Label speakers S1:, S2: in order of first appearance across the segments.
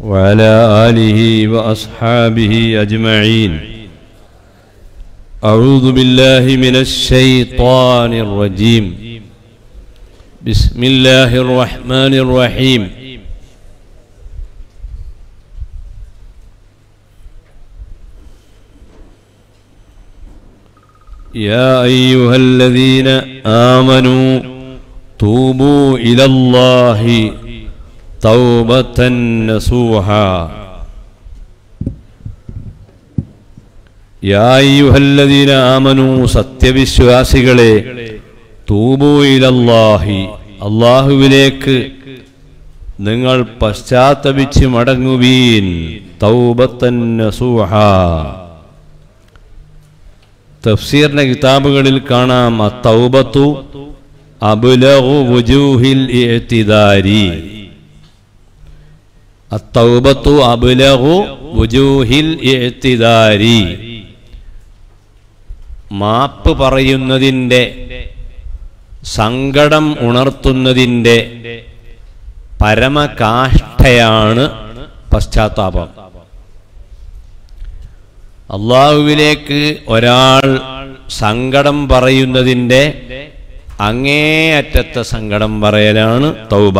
S1: وعلى آله وأصحابه أجمعين أعوذ بالله من الشيطان الرجيم بسم الله الرحمن الرحيم يا أيها الذين آمنوا توبوا إلى الله توبة نصوحا യാ അയ്യുഹല്ലദീന ആമനു സത്യവിശ്വാസികളെ തൂബു ഇലല്ലാഹി അള്ളാഹുവിലേക്ക് നിങ്ങൾ പശ്ചാത്തപിച്ച് മടങ്ങുവീൻ തൗബത്തൻ നസൂഹ തഫ്സീറിന്റെ കിതാബുകളിൽ കാണാം അത്തൗബത്തു അബുലഹു വുജൂഹിൽ ഇഅ്തിദാരി അത്തൗബത്തു അബുലഹു വുജൂഹിൽ ഇഅ്തിദാരി മാപ്പ് പറയുന്നതിൻ്റെ സങ്കടം ഉണർത്തുന്നതിൻ്റെ പരമകാഷ്ഠയാണ് പശ്ചാത്താപം അള്ളാഹുവിലേക്ക് ഒരാൾ സങ്കടം പറയുന്നതിൻ്റെ അങ്ങേയറ്റത്തെ സങ്കടം പറയലാണ് തൗബ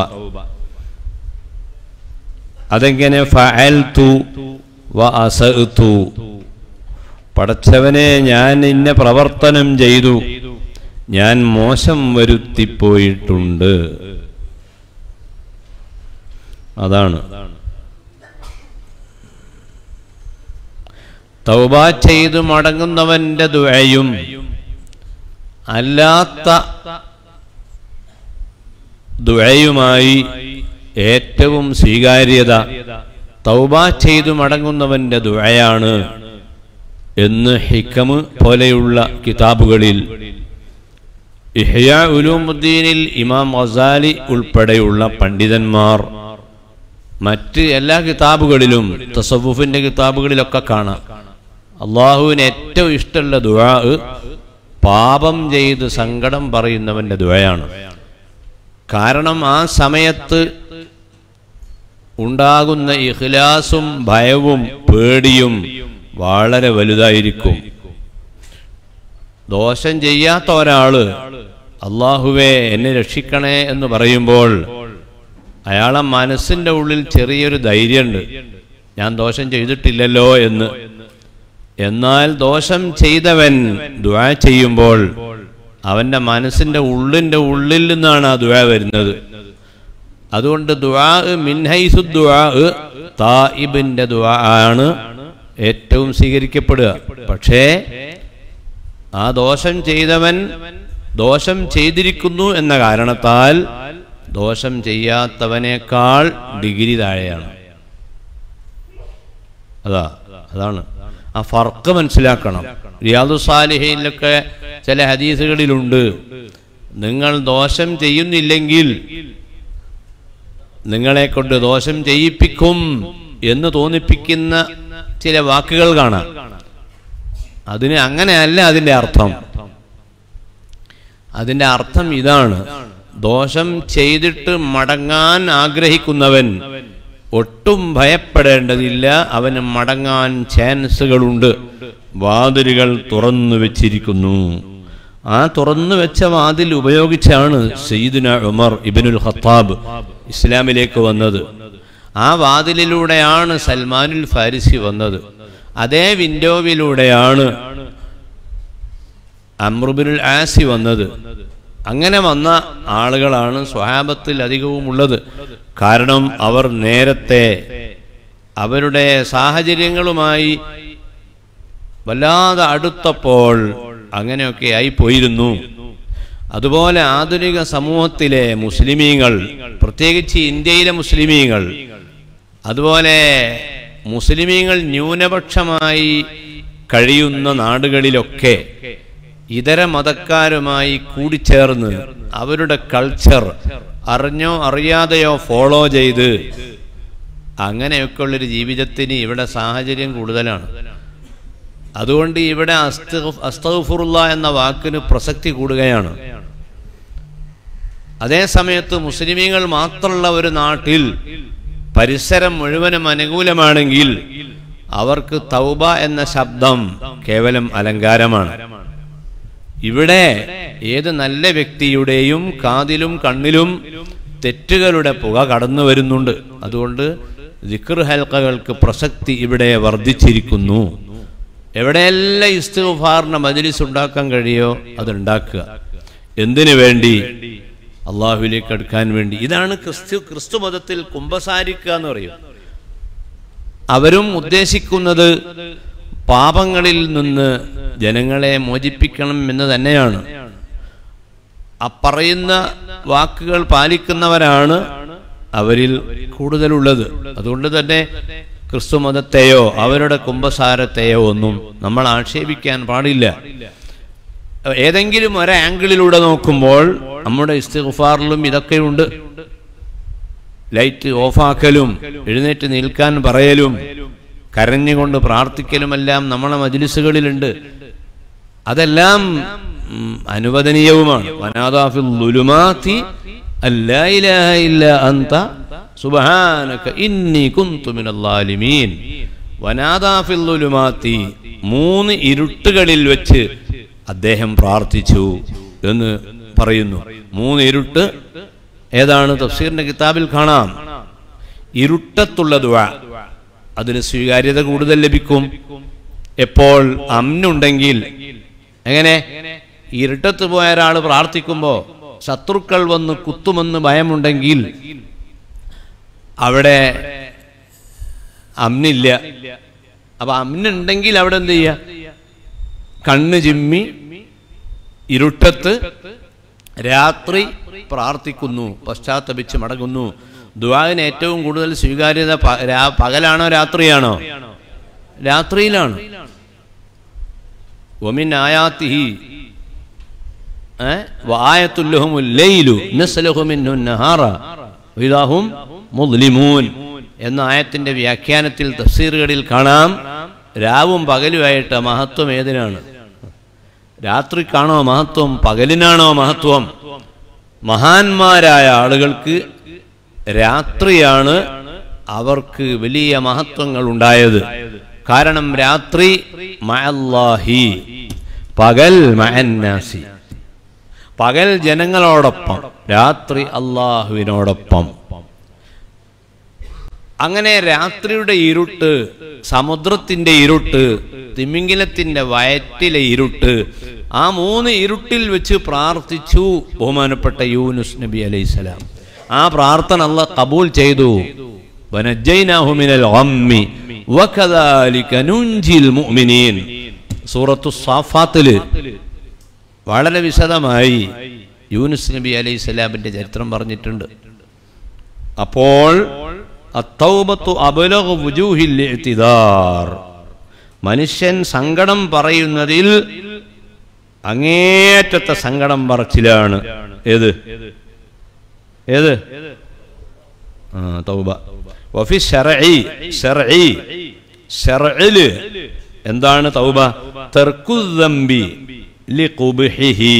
S1: അതെങ്ങനെ ഫഅൽതു വ അസഅ്തു പടച്ചവനെ ഞാൻ ഇന്ന പ്രവർത്തനം ചെയ്തു ഞാൻ മോശം വരുത്തിപ്പോയിട്ടുണ്ട് അതാണ് തൗബ ചെയ്തു മടങ്ങുന്നവന്റെ ദുഴയും അല്ലാത്ത ദുഴയുമായി ഏറ്റവും സ്വീകാര്യത തൗബ ചെയ്തു മടങ്ങുന്നവന്റെ ദുഴയാണ് എന്ന് ഹിക്കമ് പോലെയുള്ള കിതാബുകളിൽ ഇഹ്യ ഉലൂമുദ്ദീനിൽ ഇമാം ഗസാലി ഉൾപ്പെടെയുള്ള പണ്ഡിതന്മാർ മറ്റ് എല്ലാ കിതാബുകളിലും തസവുഫിന്റെ കിതാബുകളിലൊക്കെ കാണാം അള്ളാഹുവിന് ഏറ്റവും ഇഷ്ടമുള്ള ദുആ പാപം ചെയ്ത് സങ്കടം പറയുന്നവന്റെ ദുആയാണ് കാരണം ആ സമയത്ത് ഉണ്ടാകുന്ന ഇഖ്ലാസും ഭയവും പേടിയും വളരെ വലുതായിരിക്കും ദോഷം ചെയ്യാത്ത ഒരാള് അള്ളാഹുവെ എന്നെ രക്ഷിക്കണേ എന്ന് പറയുമ്പോൾ അയാളെ മനസ്സിന്റെ ഉള്ളിൽ ചെറിയൊരു ധൈര്യമുണ്ട് ഞാൻ ദോഷം ചെയ്തിട്ടില്ലല്ലോ എന്ന് എന്നാൽ ദോഷം ചെയ്തവൻ ദുആ ചെയ്യുമ്പോൾ അവന്റെ മനസ്സിന്റെ ഉള്ളിന്റെ ഉള്ളിൽ നിന്നാണ് ആ ദുആ വരുന്നത് അതുകൊണ്ട് ദുആ മിൻഹൈസു ദുആ തായിബിന്റെ ദുആ ആണ് ഏറ്റവും സ്വീകരിക്കപ്പെടുക പക്ഷേ ആ ദോഷം ചെയ്തവൻ ദോഷം ചെയ്തിരിക്കുന്നു എന്ന കാരണത്താൽ ദോഷം ചെയ്യാത്തവനേക്കാൾ ഡിഗ്രി താഴെയാണ് അതാ അതാണ് ആ ഫർക്ക് മനസ്സിലാക്കണം റിയാദു സാലിഹയിലൊക്കെ ചില ഹദീസുകളിലുണ്ട് നിങ്ങൾ ദോഷം ചെയ്യുന്നില്ലെങ്കിൽ നിങ്ങളെ കൊണ്ട് ദോഷം ചെയ്യിപ്പിക്കും എന്ന് തോന്നിപ്പിക്കുന്ന ചില വാക്കുകൾ കാണാം അതിന് അങ്ങനെയല്ല അതിന്റെ അർത്ഥം അതിന്റെ അർത്ഥം ഇതാണ് ദോഷം ചെയ്തിട്ട് മടങ്ങാൻ ആഗ്രഹിക്കുന്നവൻ ഒട്ടും ഭയപ്പെടേണ്ടതില്ല അവന് മടങ്ങാൻ ചാൻസുകളുണ്ട് വാതിലുകൾ തുറന്നു വെച്ചിരിക്കുന്നു ആ തുറന്നു വെച്ച വാതിൽ ഉപയോഗിച്ചാണ് സയ്യിദുന ഉമർ ഇബിനുൽ ഖത്താബ് ഇസ്ലാമിലേക്ക് വന്നത് ആ വാതിലിലൂടെയാണ് സൽമാനുൽ ഫാരിസി വന്നത് അതേ വിൻഡോവിലൂടെയാണ് അമ്രുബിനുൽ ആസി വന്നത് അങ്ങനെ വന്ന ആളുകളാണ് സ്വഹാബത്തിൽ അധികവും ഉള്ളത് കാരണം അവർ നേരത്തെ അവരുടെ സാഹചര്യങ്ങളുമായി വല്ലാതെ അടുത്തപ്പോൾ അങ്ങനെയൊക്കെ ആയി പോയിരുന്നു അതുപോലെ ആധുനിക സമൂഹത്തിലെ മുസ്ലിമീങ്ങൾ പ്രത്യേകിച്ച് ഇന്ത്യയിലെ മുസ്ലിമീങ്ങൾ അതുപോലെ മുസ്ലിമീങ്ങൾ ന്യൂനപക്ഷമായി കഴിയുന്ന നാടുകളിലൊക്കെ ഇതര മതക്കാരുമായി കൂടിച്ചേർന്ന് അവരുടെ കൾച്ചർ അറിഞ്ഞോ അറിയാതെയോ ഫോളോ ചെയ്ത് അങ്ങനെയൊക്കെ ഉള്ളൊരു ജീവിതത്തിന് ഇവിടെ സാഹചര്യം കൂടുതലാണ് അതുകൊണ്ട് ഇവിടെ അസ്തഫുറുള്ള എന്ന വാക്കിന് പ്രസക്തി കൂടുകയാണ് അതേ സമയത്ത് മുസ്ലിമീങ്ങൾ മാത്രമുള്ള ഒരു നാട്ടിൽ പരിസരം മുഴുവനും അനുകൂലമാണെങ്കിൽ അവർക്ക് തൗബ എന്ന ശബ്ദം കേവലം അലങ്കാരമാണ് ഇവിടെ ഏത് നല്ല വ്യക്തിയുടെയും കാതിലും കണ്ണിലും തെറ്റുകളുടെ പുക കടന്നു വരുന്നുണ്ട് അതുകൊണ്ട് ദിക്ർ ഹൽക്കകൾക്ക് പ്രസക്തി ഇവിടെ വർദ്ധിച്ചിരിക്കുന്നു എവിടെയെല്ലാം ഇസ്തിഫാറിന് മജ്ലിസ് ഉണ്ടാക്കാൻ കഴിയോ അതുണ്ടാക്കുക എന്തിനു വേണ്ടി അള്ളാഹുവിലേക്ക് അടുക്കാൻ വേണ്ടി ഇതാണ് ക്രിസ്തു ക്രിസ്തു മതത്തിൽ കുംഭസാരിക്കുക എന്ന് പറയും അവരും ഉദ്ദേശിക്കുന്നത് പാപങ്ങളിൽ നിന്ന് ജനങ്ങളെ മോചിപ്പിക്കണം എന്ന് തന്നെയാണ് ആ പറയുന്ന വാക്കുകൾ പാലിക്കുന്നവരാണ് അവരിൽ കൂടുതലുള്ളത് അതുകൊണ്ട് തന്നെ ക്രിസ്തു മതത്തെയോ അവരുടെ കുംഭസാരത്തെയോ ഒന്നും നമ്മൾ ആക്ഷേപിക്കാൻ പാടില്ല ഏതെങ്കിലും ഒരു ആംഗിളിലൂടെ നോക്കുമ്പോൾ നമ്മുടെ ഇസ്തിഗ്ഫാറിലും ഇതൊക്കെയുണ്ട് ലൈറ്റ് ഓഫാക്കലും എഴുന്നേറ്റ് നിൽക്കാൻ പറയലും കരഞ്ഞുകൊണ്ട് പ്രാർത്ഥിക്കലുമെല്ലാം നമ്മളെ മജ്ലിസുകളിലുണ്ട് അതെല്ലാം ഉം, അനുവദനീയവുമാണ് വനാദാഫിൽ ലുലുമാത്തി അല്ലാ ഇലാഹ ഇല്ലാ അന്ത സുബ്ഹാനക ഇന്നി കുന്തു മിനൽ ളാലിമീൻ വനാദാഫിൽ ലുലുമാത്തി മൂന്ന് ഇരുട്ടുകളിൽ വെച്ച് അദ്ദേഹം പ്രാർത്ഥിച്ചു എന്ന് പറയുന്നു മൂന്ന് ഇരുട്ട് ഏതാണ് തഫ്സീറിന്റെ കിതാബിൽ കാണാം ഇരുട്ടത്തുള്ള ദുആ അതിന് സ്വീകാര്യത കൂടുതൽ ലഭിക്കും എപ്പോൾ അമ്നുണ്ടെങ്കിൽ എങ്ങനെ ഇരുട്ടത്ത് പോയ ഒരാൾ പ്രാർത്ഥിക്കുമ്പോൾ ശത്രുക്കൾ വന്ന് കുത്തുമെന്ന് ഭയമുണ്ടെങ്കിൽ അവിടെ അമ്നില്ല അപ്പൊ അമ്നുണ്ടെങ്കിൽ അവിടെ എന്ത് ചെയ്യ കണ്ണ് ചിമ്മി ഇരുട്ടത്ത് രാത്രി പ്രാർത്ഥിക്കുന്നു പശ്ചാത്തപിച്ച് മടങ്ങുന്നു ദുആന് ഏറ്റവും കൂടുതൽ സ്വീകാര്യത പ- രാ- പകലാണോ രാത്രിയാണോ രാത്രിയിലാണ് ഒമിൻ ആയാത്തിഹി വായത്തുല്ലഹുമുൽ ലൈലു നസ്ലഹു മിൻഹു നഹാറ വഇദാഹും മുദ്ലിമൂൻ എന്ന ആയത്തിന്റെ വ്യാഖ്യാനത്തിൽ തഫ്സീറുകളിൽ കാണാം രാവും പകലുമായിട്ട് മഹത്വം ഏതിനാണ് രാത്രിക്കാണോ മഹത്വം പകലിനാണോ മഹത്വം മഹാന്മാരായ ആളുകൾക്ക് രാത്രിയാണ് അവർക്ക് വലിയ മഹത്വങ്ങൾ ഉണ്ടായത് കാരണം രാത്രി മഅല്ലാഹി പകൽ മഅന്നാസി പകൽ ജനങ്ങളോടൊപ്പം രാത്രി അള്ളാഹുവിനോടൊപ്പം അങ്ങനെ രാത്രിയുടെ ഇരുട്ട് സമുദ്രത്തിന്റെ ഇരുട്ട് തിമിംഗിലത്തിന്റെ വയറ്റിലെ ഇരുട്ട് ആ മൂന്ന് ഇരുട്ടിൽ വെച്ച് പ്രാർത്ഥിച്ചു ബഹുമാനപ്പെട്ട യൂനുസ് നബി അലൈഹിസ്സലാം ആ പ്രാർത്ഥന അല്ല കബൂൽ ചെയ്തു വനജ്ജൈനാഹു മിനൽ ഗമ്മി വകദാലിക നുൻജിൽ മുഅ്മിനീൻ സൂറത്തു സാഫാത്തില് വളരെ വിശദമായി യൂനുസ് നബി അലൈഹി സ്വലാമിന്റെ ചരിത്രം പറഞ്ഞിട്ടുണ്ട് അപ്പോൾ അത്തൗബത്തു അബലഗു വുജൂഹിൽ ഇഅ്തിദാർ മനുഷ്യൻ സങ്കടം പറയുന്നതിൽ അങ്ങേറ്റത്തെ സങ്കടം പറച്ചിലാണ് ഏത് ഏത് ആ തൗബ വഫി ശർഇ ശർഇ ശർഇല് എന്താണ് തൗബ തർക്കുദ്ദംബി ലിഖുബ്ഹിഹി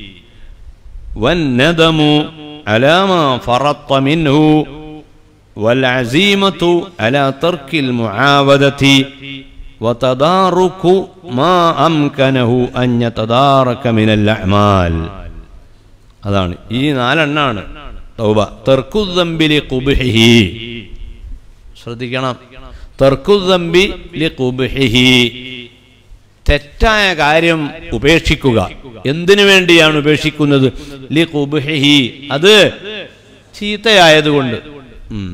S1: والندم على ما فرط منه والعزيمة على ترك المعاودة وتدارك ما أمكنه أن يتدارك من الأعمال അതാണ് ഈ നാലെണ്ണാണ് തൗബ തെർക്കുദമ്പി ലിഖുബ്ഹിഹി ശ്രദ്ധിക്കണം തെർക്കുദമ്പി ലിഖുബ്ഹിഹി തെറ്റായ കാര്യം ഉപേക്ഷിക്കുക എന്തിനു വേണ്ടിയാണ് ഉപേക്ഷിക്കുന്നത് ലിഖുബ്ഹിഹി അത് ചീത്തയായതുകൊണ്ട് ഉം.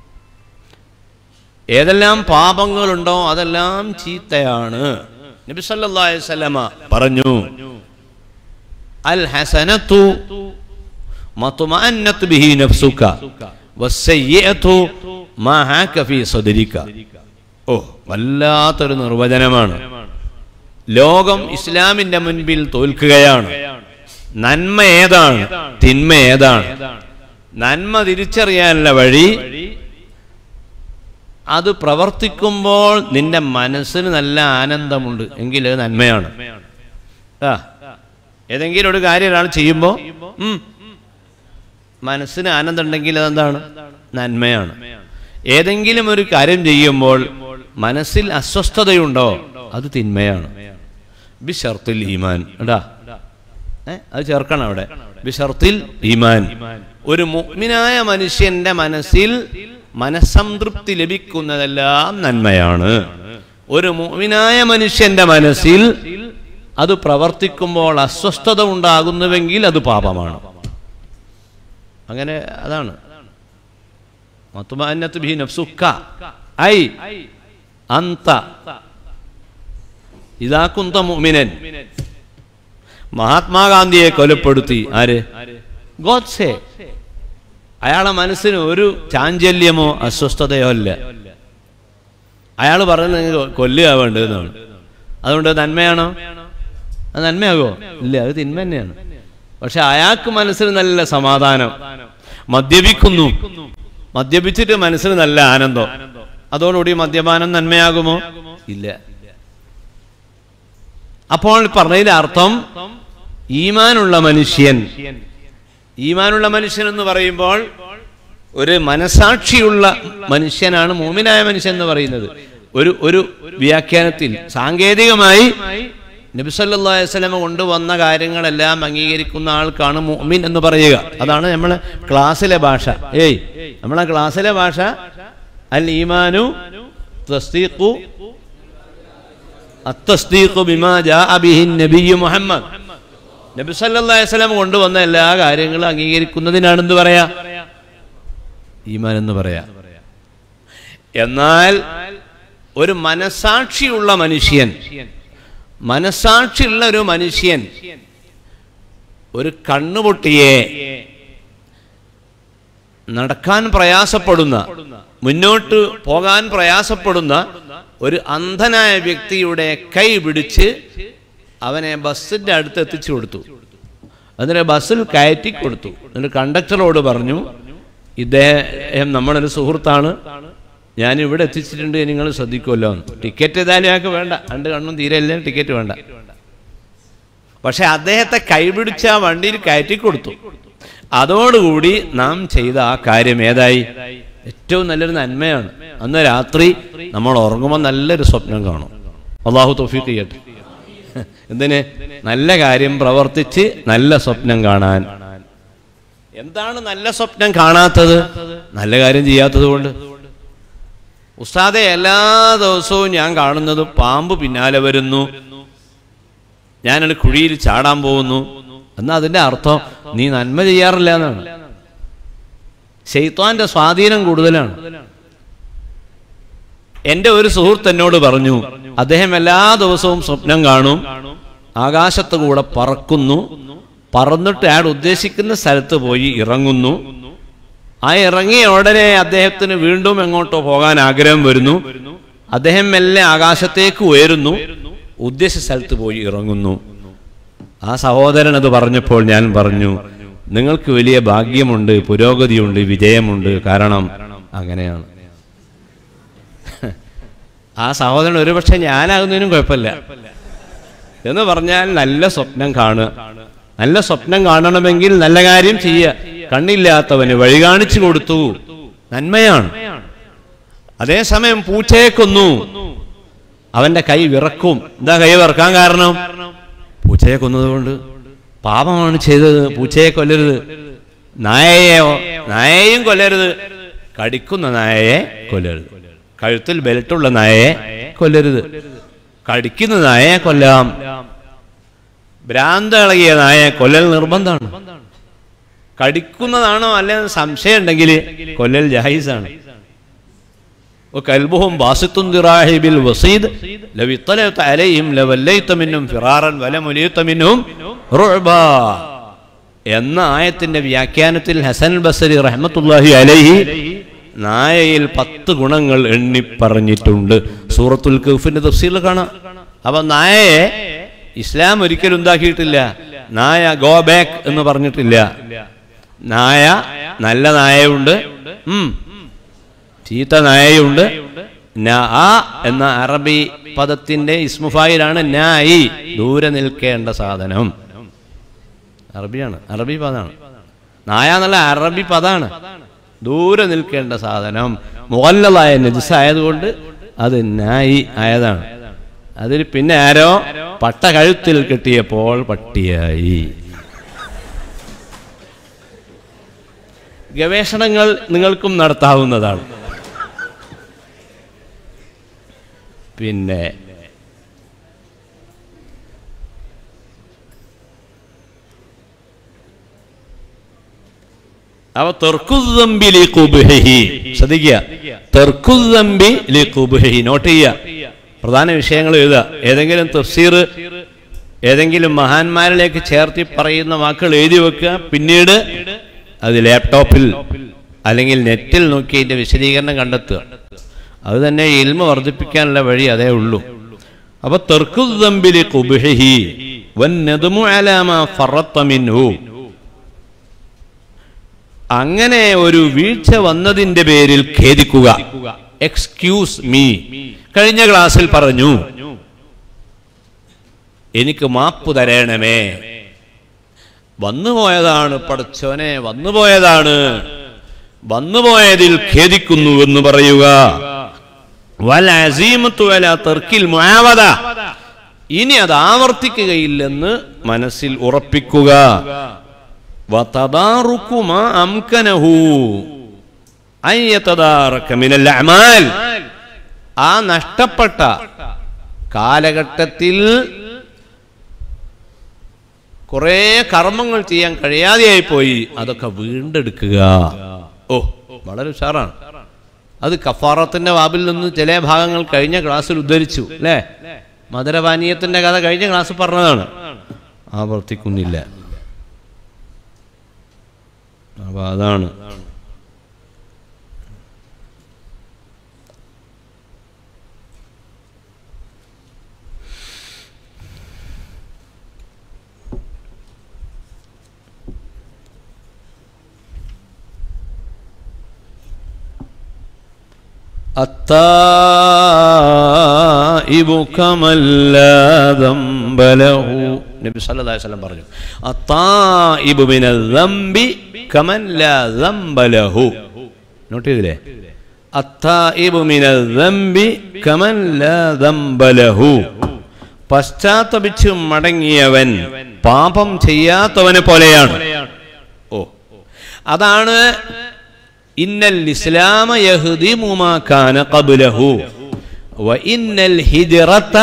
S1: ഏതെല്ലാം പാപങ്ങളുണ്ടോ അതെല്ലാം ചീത്തയാണ് നബി സല്ലല്ലാഹു അലൈഹി വസല്ലമ പറഞ്ഞു അൽ ഹസനത്തു മത്മഅന്നത്ത് ബിഹി നഫ്സുക വസ്സയ്യിഅത്തു മാ ഹാക ഫീ സദ്രിക ഓ വല്ലാത്തൊരു നിർവചനമാണ് ലോകം ഇസ്ലാമിന്റെ മുൻപിൽ തോൽക്കുകയാണ് നന്മ ഏതാണ് തിന്മ ഏതാണ് നന്മ തിരിച്ചറിയാനുള്ള വഴി അത് പ്രവർത്തിക്കുമ്പോൾ നിന്റെ മനസ്സിന് നല്ല ആനന്ദമുണ്ട് എങ്കിൽ അത് നന്മയാണ് ആ ഏതെങ്കിലും ഒരു കാര്യം ഒരാൾ ചെയ്യുമ്പോൾ മനസ്സിന് ആനന്ദം ഉണ്ടെങ്കിൽ അതെന്താണ് നന്മയാണ് ഏതെങ്കിലും ഒരു കാര്യം ചെയ്യുമ്പോൾ മനസ്സിൽ അസ്വസ്ഥതയുണ്ടോ അത് തിന്മയാണ് ബിഷർത്തിൽ ഈമാൻ എടാ ഏ അത് ചേർക്കണം അവിടെ ബിഷർത്തിൽ ഈമാൻ ഒരു മുഅ്മിനായ മനുഷ്യന്റെ മനസ്സിൽ മനസ്സംതൃപ്തി ലഭിക്കുന്നതെല്ലാം നന്മയാണ് ഒരു മുഅ്മിനായ മനുഷ്യന്റെ മനസ്സിൽ അത് പ്രവർത്തിക്കുമ്പോൾ അസ്വസ്ഥത ഉണ്ടാകുന്നുവെങ്കിൽ അത് പാപമാണ് അങ്ങനെ അതാണ് മത്തുമാനത്ത് ബി നഫ്സുക്ക ഐ അന്ത ഇതാ കുന്ത മുഅ്മിനൻ മഹാത്മാഗാന്ധിയെ കൊലപ്പെടുത്തി ആര് ഗോഡ്സെ അയാളെ മനസ്സിന് ഒരു ചാഞ്ചല്യമോ അസ്വസ്ഥതയോ ഇല്ല അയാൾ പറയുന്നത് കൊല്ലുക വേണ്ടതെന്നാണ് അതുകൊണ്ട് നന്മയാണോ അത് നന്മയാകോ ഇല്ല അത് തിന്മ തന്നെയാണ് പക്ഷെ അയാൾക്ക് മനസ്സിന് നല്ല സമാധാനം മദ്യപിക്കുന്നു മദ്യപിച്ചിട്ട് മനസ്സിന് നല്ല ആനന്ദം അതോടുകൂടി മദ്യപാനം നന്മയാകുമോ ഇല്ല അപ്പോൾ പറഞ്ഞതിന്റെ അർത്ഥം ഈമാനുള്ള മനുഷ്യൻ ഈമാനുള്ള മനുഷ്യൻ എന്ന് പറയുമ്പോൾ ഒരു മനസാക്ഷിയുള്ള മനുഷ്യനാണ് മൂമിനായ മനുഷ്യൻ എന്ന് പറയുന്നത് ഒരു ഒരു വ്യാഖ്യാനത്തിൽ സാങ്കേതികമായി നബിസല്ലാ വസ്ലമ കൊണ്ടുവന്ന കാര്യങ്ങളെല്ലാം അംഗീകരിക്കുന്ന ആൾക്കാണ് മുഅ്മിൻ എന്ന് പറയുക അതാണ് നമ്മളെ ക്ലാസ്സിലെ ഭാഷ ഏയ് നമ്മളെ ക്ലാസ്സിലെ ഭാഷ അൽ ഈമാനു തസ്തീഖു അത്തസ്തീഖു ബിമാ ജാഅ ബിഹി നബിയ്യു മുഹമ്മദ് നബി സല്ലല്ലാഹു അലൈഹി വസല്ലം കൊണ്ടുവന്ന എല്ലാ കാര്യങ്ങളും അംഗീകരിക്കുന്നതിനാണ് എന്ത് പറയാ ഈമാൻ എന്ന് പറയാ എന്നാൽ ഒരു മനസാക്ഷിയുള്ള മനുഷ്യൻ മനസാക്ഷിയുള്ള ഒരു മനുഷ്യൻ ഒരു കണ്ണുപൊട്ടിയെ നടക്കാൻ പ്രയാസപ്പെടുന്ന മുന്നോട്ട് പോകാൻ പ്രയാസപ്പെടുന്ന ഒരു അന്ധനായ വ്യക്തിയുടെ കൈ പിടിച്ച് അവനെ ബസ്സിന്റെ അടുത്ത് എത്തിച്ചു കൊടുത്തു എന്നിട്ട് ബസ്സിൽ കയറ്റി കൊടുത്തു എന്നിട്ട് കണ്ടക്ടറോട് പറഞ്ഞു ഇദ്ദേഹം നമ്മളൊരു സുഹൃത്താണ് ഞാൻ ഇവിടെ എത്തിച്ചിട്ടുണ്ട് നിങ്ങൾ ശ്രദ്ധിക്കുമല്ലോ എന്ന്. ടിക്കറ്റ് ഏതായാലും ഞങ്ങൾക്ക് വേണ്ട രണ്ട് കണ്ണും തീരെ ഇല്ല ടിക്കറ്റ് വേണ്ട പക്ഷെ അദ്ദേഹത്തെ കൈപിടിച്ച് ആ വണ്ടിയിൽ കയറ്റി കൊടുത്തു അതോടുകൂടി നാം ചെയ്ത ആ കാര്യം ഏതായി ഏറ്റവും നല്ലൊരു നന്മയാണ് അന്ന് രാത്രി നമ്മൾ ഉറങ്ങുമ്പോൾ നല്ലൊരു സ്വപ്നം കാണും അള്ളാഹു തൊഫീഖ് ചെയ്യട്ടെ എന്തിന് നല്ല കാര്യം പ്രവർത്തിച്ച് നല്ല സ്വപ്നം കാണാൻ എന്താണ് നല്ല സ്വപ്നം കാണാത്തത് നല്ല കാര്യം ചെയ്യാത്തത് കൊണ്ട് ഉസ്താദെ എല്ലാ ദിവസവും ഞാൻ കാണുന്നത് പാമ്പ് പിന്നാലെ വരുന്നു ഞാനൊരു കുഴിയിൽ ചാടാൻ പോകുന്നു എന്നാ അതിന്റെ അർത്ഥം നീ നന്മ ചെയ്യാറില്ല എന്നാണ് ശൈത്വാന്റെ സ്വാധീനം കൂടുതലാണ് എന്റെ ഒരു സുഹൃത്ത് എന്നോട് പറഞ്ഞു അദ്ദേഹം എല്ലാ ദിവസവും സ്വപ്നം കാണും ആകാശത്ത് കൂടെ പറക്കുന്നു പറന്നിട്ട് അയാൾ ഉദ്ദേശിക്കുന്ന സ്ഥലത്ത് പോയി ഇറങ്ങുന്നു ആ ഇറങ്ങിയ ഉടനെ അദ്ദേഹത്തിന് വീണ്ടും എങ്ങോട്ടോ പോകാൻ ആഗ്രഹം വരുന്നു അദ്ദേഹം മെല്ലെ ആകാശത്തേക്ക് ഉയരുന്നു ഉദ്ദേശിച്ച സ്ഥലത്ത് പോയി ഇറങ്ങുന്നു ആ സഹോദരൻ അത് പറഞ്ഞപ്പോൾ ഞാൻ പറഞ്ഞു നിങ്ങൾക്ക് വലിയ ഭാഗ്യമുണ്ട് പുരോഗതിയുണ്ട് വിജയമുണ്ട് കാരണം അങ്ങനെയാണ് ആ സഹോദരൻ ഒരുപക്ഷെ ഞാനാകുന്നതിനും കുഴപ്പമില്ല എന്ന് പറഞ്ഞാൽ നല്ല സ്വപ്നം കാണുക നല്ല സ്വപ്നം കാണണമെങ്കിൽ നല്ല കാര്യം ചെയ്യുക കണ്ണില്ലാത്തവന് വഴി കാണിച്ചു കൊടുത്തു നന്മയാണ് അതേസമയം പൂച്ചയെ കൊന്നു അവന്റെ കൈ വിറക്കും എന്താ കൈ വിറക്കാൻ കാരണം പൂച്ചയെ കൊന്നതുകൊണ്ട് പാപമാണ് ചെയ്തത് പൂച്ചയെ കൊല്ലരുത് നായയെയോ നായയെയും കൊല്ലരുത് കടിക്കുന്ന നായയെ കൊല്ലരുത് കഴുത്തിൽ ബെൽറ്റുള്ള നായയെ കൊല്ലരുത് കടിക്കുന്ന നായയെ കൊല്ലാം ഭ്രാന്ത ഇളകിയ നായയെ കൊല്ലൽ നിർബന്ധമാണ് കടിക്കുന്നതാണോ അല്ലെങ്കിൽ സംശയം ഉണ്ടെങ്കിൽ കൊല്ലൽ ജഹീസാണ് وكلبهم باسط ذراعه بالوصيد لو اطلعت عليهم لوليت منهم فرارا ولمليت منهم رعبا എന്ന ആയത്തിന്റെ വ്യാഖ്യാനത്തിൽ ഹസൻ ബസരി റഹ്മത്തുല്ലാഹി അലൈഹി നായയിൽ പത്ത് ഗുണങ്ങൾ എണ്ണി പറഞ്ഞിട്ടുണ്ട് സൂറത്തുൽ കൗഫിന്റെ തഫ്സീൽ കാണാം അപ്പൊ നായയെ ഇസ്ലാം ഒരിക്കലും ഉണ്ടാക്കിയിട്ടില്ല നായ ഗോ ബാക്ക് എന്ന് പറഞ്ഞിട്ടില്ല നായ നല്ല നായയുണ്ട് ഉം ചീത്ത നായയുണ്ട് നാ എന്ന അറബി പദത്തിന്റെ ഇസ്മുഫായിലാണ് നായി ദൂരെ നിൽക്കേണ്ട സാധനം അറബിയാണ് അറബി പദമാണ് നായ എന്നുള്ള അറബി പദമാണ് ദൂരെ നിൽക്കേണ്ട സാധനം മുഗല്ലതായ നജിസ് ആയതുകൊണ്ട് അത് നായി ആയതാണ് അതിൽ പിന്നെ ആരോ പട്ട കഴുത്തിൽ കിട്ടിയപ്പോൾ പട്ടിയായി ഗവേഷണങ്ങൾ നിങ്ങൾക്കും നടത്താവുന്നതാണ് പിന്നെ അവ തെർക്കുദമ്പി ലി കുബ്ഹിഹി ശ്രദ്ധിക്കുക തെർക്കുദമ്പി ലി കുബ്ഹിഹി നോട്ട് ചെയ്യുക പ്രധാന വിഷയങ്ങൾ എഴുതുക ഏതെങ്കിലും തഫ്സീർ ഏതെങ്കിലും മഹാന്മാരിലേക്ക് ചേർത്തി പറയുന്ന വാക്കുകൾ എഴുതി വെക്കുക പിന്നീട് അത് ലാപ്ടോപ്പിൽ അല്ലെങ്കിൽ നെറ്റിൽ നോക്കി അതിന്റെ വിശദീകരണം കണ്ടെത്തുക അത് തന്നെ ഇൽമ വർദ്ധിപ്പിക്കാനുള്ള വഴി അതേ ഉള്ളൂ അപ്പൊ തെർക്കുദമ്പിലി കുബ്ഹിഹി വന്നതുമു അലാമ ഫറത്ത മിൻഹു അങ്ങനെ ഒരു വീഴ്ച വന്നതിന്റെ പേരിൽ ഖേദിക്കുക എക്സ്ക്യൂസ് മീ കഴിഞ്ഞ ക്ലാസ്സിൽ പറഞ്ഞു എനിക്ക് മാപ്പ് തരണമേ വന്നുപോയതാണ് പടച്ചോനെ വന്നുപോയതാണ് വന്നുപോയതിൽ ഖേദിക്കുന്നു എന്ന് പറയുക വൽ അസീമത്തു വല തെർക്കിൽ മുആവദ ഇനി അത് ആവർത്തിക്കുകയില്ലെന്ന് മനസ്സിൽ ഉറപ്പിക്കുക وتدارك ما أمكنه أن يتدارك من الأعمال ആ നഷ്ടപ്പെട്ട കാലഘട്ടത്തിൽ കുറെ കർമ്മങ്ങൾ ചെയ്യാൻ കഴിയാതെയായി പോയി അതൊക്കെ വീണ്ടെടുക്കുക ഓ വളരെ ഉഷാറാണ് അത് കഫാറത്തിന്റെ വാബിൽ നിന്ന് ചില ഭാഗങ്ങൾ കഴിഞ്ഞ ക്ലാസ്സിൽ ഉദ്ധരിച്ചു അല്ലേ മധുരപാനീയത്തിന്റെ കഥ കഴിഞ്ഞ ക്ലാസ്സിൽ പറഞ്ഞതാണ് ആവർത്തിക്കുന്നില്ല അപ്പൊ അതാണ് التائب كمن لا ذنب له നബി സല്ലല്ലാഹു അലൈഹി വസല്ലം പറഞ്ഞു അത്തായിബു മിനൽ ദംബി കമൻ ലാ ദംബ ലഹു നോട്ട് ചെയ്തില്ലേ അത്തായിബു മിനൽ ദംബി കമൻ ലാ ദംബ ലഹു പശ്ചാത്തപിച്ച് മടങ്ങിയവൻ പാപം ചെയ്യാത്തവനെ പോലെയാണ് ഓ അതാണ് ഇന്നൽ ഇസ്ലാമ യഹ്ദിമു മാ കാന ഖബ്ലഹു വ ഇന്നൽ ഹിജ്റത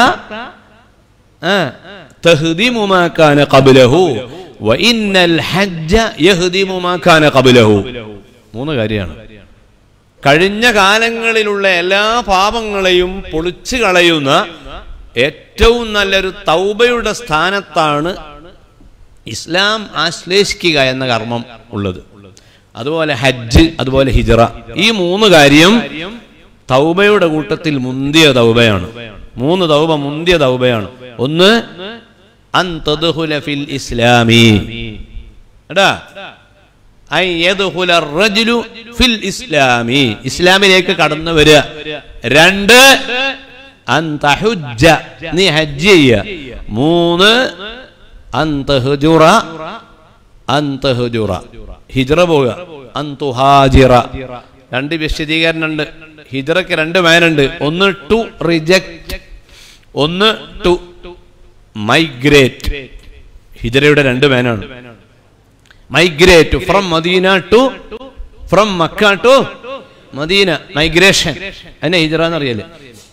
S1: ആ تهدم ما كان قبله وإن الحج يهدم ما كان قبله മൂന്ന് കാര്യമാണ് കഴിഞ്ഞ കാലങ്ങളിലുള്ള എല്ലാ പാപങ്ങളെയും പൊളിച്ചു കളയുന്ന ഏറ്റവും നല്ലൊരു തൗബയുടെ സ്ഥാനത്താണ് ഇസ്ലാം ആശ്ലേഷിക്കുക എന്ന കർമ്മം ഉള്ളത് അതുപോലെ ഹജ്ജ് അതുപോലെ ഹിജറ ഈ മൂന്ന് കാര്യം തൗബയുടെ കൂട്ടത്തിൽ മുന്തിയ തൗബയാണ് മൂന്ന് തൗബ മുന്തിയ തൗബയാണ് ഒന്ന് അൻ തദ്ഖുല ഫിൽ ഇസ്ലാമി എടാ അൻ യദ്ഖുല റജുലു ഫിൽ ഇസ്ലാമി ഇസ്ലാമിലേക്ക് കടന്നു വരിക രണ്ട് അൻ തഹുജ്ജ നീ ഹജ്ജ് ചെയ്യ മൂന്ന് അൻ തഹ്ജുറ അൻ തഹ്ജുറ ഹിജ്റ പോവുക അൻ തുഹാജിറ രണ്ട് വിശദീകരണമുണ്ട് ഹിജ്റയ്ക്ക് രണ്ട് മേനുണ്ട് ഒന്ന് ടു റിജക്ട് ഒന്ന് ടു മൈഗ്രേറ്റ് ഹിജറയുടെ രണ്ട് മേനാണ് migrate from Medina to from Mecca to Medina migration അതിനെ ഹിജറ എന്നറിയല്ലേ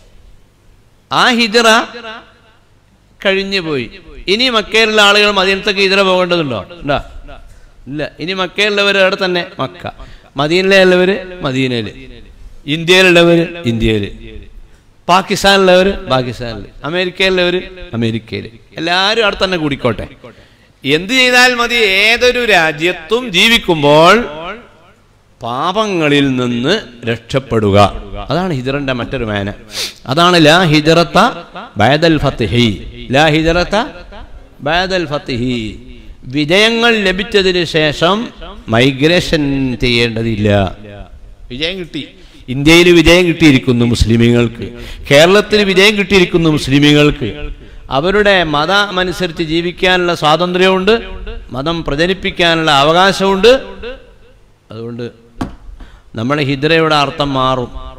S1: ആ ഹിജറ കഴിഞ്ഞു പോയി ഇനി മക്കയിലുള്ള ആളുകൾ മദീനത്തേക്ക് ഹിജറ പോകേണ്ടതുണ്ടോ ഉണ്ടോ ഇല്ല ഇനി മക്കയിലുള്ളവർ അവിടെ തന്നെ മക്ക മദീനയിലുള്ളവര് മദീനയില് ഇന്ത്യയിലുള്ളവര് ഇന്ത്യയില് പാകിസ്ഥാനിലുള്ളവർ പാകിസ്ഥാനിൽ അമേരിക്കയിലുള്ളവർ അമേരിക്കയിൽ എല്ലാവരും അവിടെ തന്നെ കൂടിക്കോട്ടെ എന്ത് ചെയ്താൽ മതി ഏതൊരു രാജ്യത്തും ജീവിക്കുമ്പോൾ പാപങ്ങളിൽ നിന്ന് രക്ഷപ്പെടുക അതാണ് ഹിജറന്റെ മറ്റൊരു മേന അതാണ് ലാ ഹിജറത്ത ബൈദൽ ഫത്തിഹി ലാ ഹിജറത്ത ബൈദൽ ഫത്തിഹി വിജയങ്ങൾ ലഭിച്ചതിന് ശേഷം മൈഗ്രേഷൻ ചെയ്യേണ്ടതില്ല വിജയം കിട്ടി ഇന്ത്യയിൽ വിജയം കിട്ടിയിരിക്കുന്നു മുസ്ലിമീങ്ങൾക്ക് കേരളത്തിൽ വിജയം കിട്ടിയിരിക്കുന്നു മുസ്ലിമീങ്ങൾക്ക് അവരുടെ മതമനുസരിച്ച് ജീവിക്കാനുള്ള സ്വാതന്ത്ര്യമുണ്ട് മതം പ്രചരിപ്പിക്കാനുള്ള അവകാശമുണ്ട് അതുകൊണ്ട് നമ്മുടെ ഹിദ്രയുടെ അർത്ഥം മാറും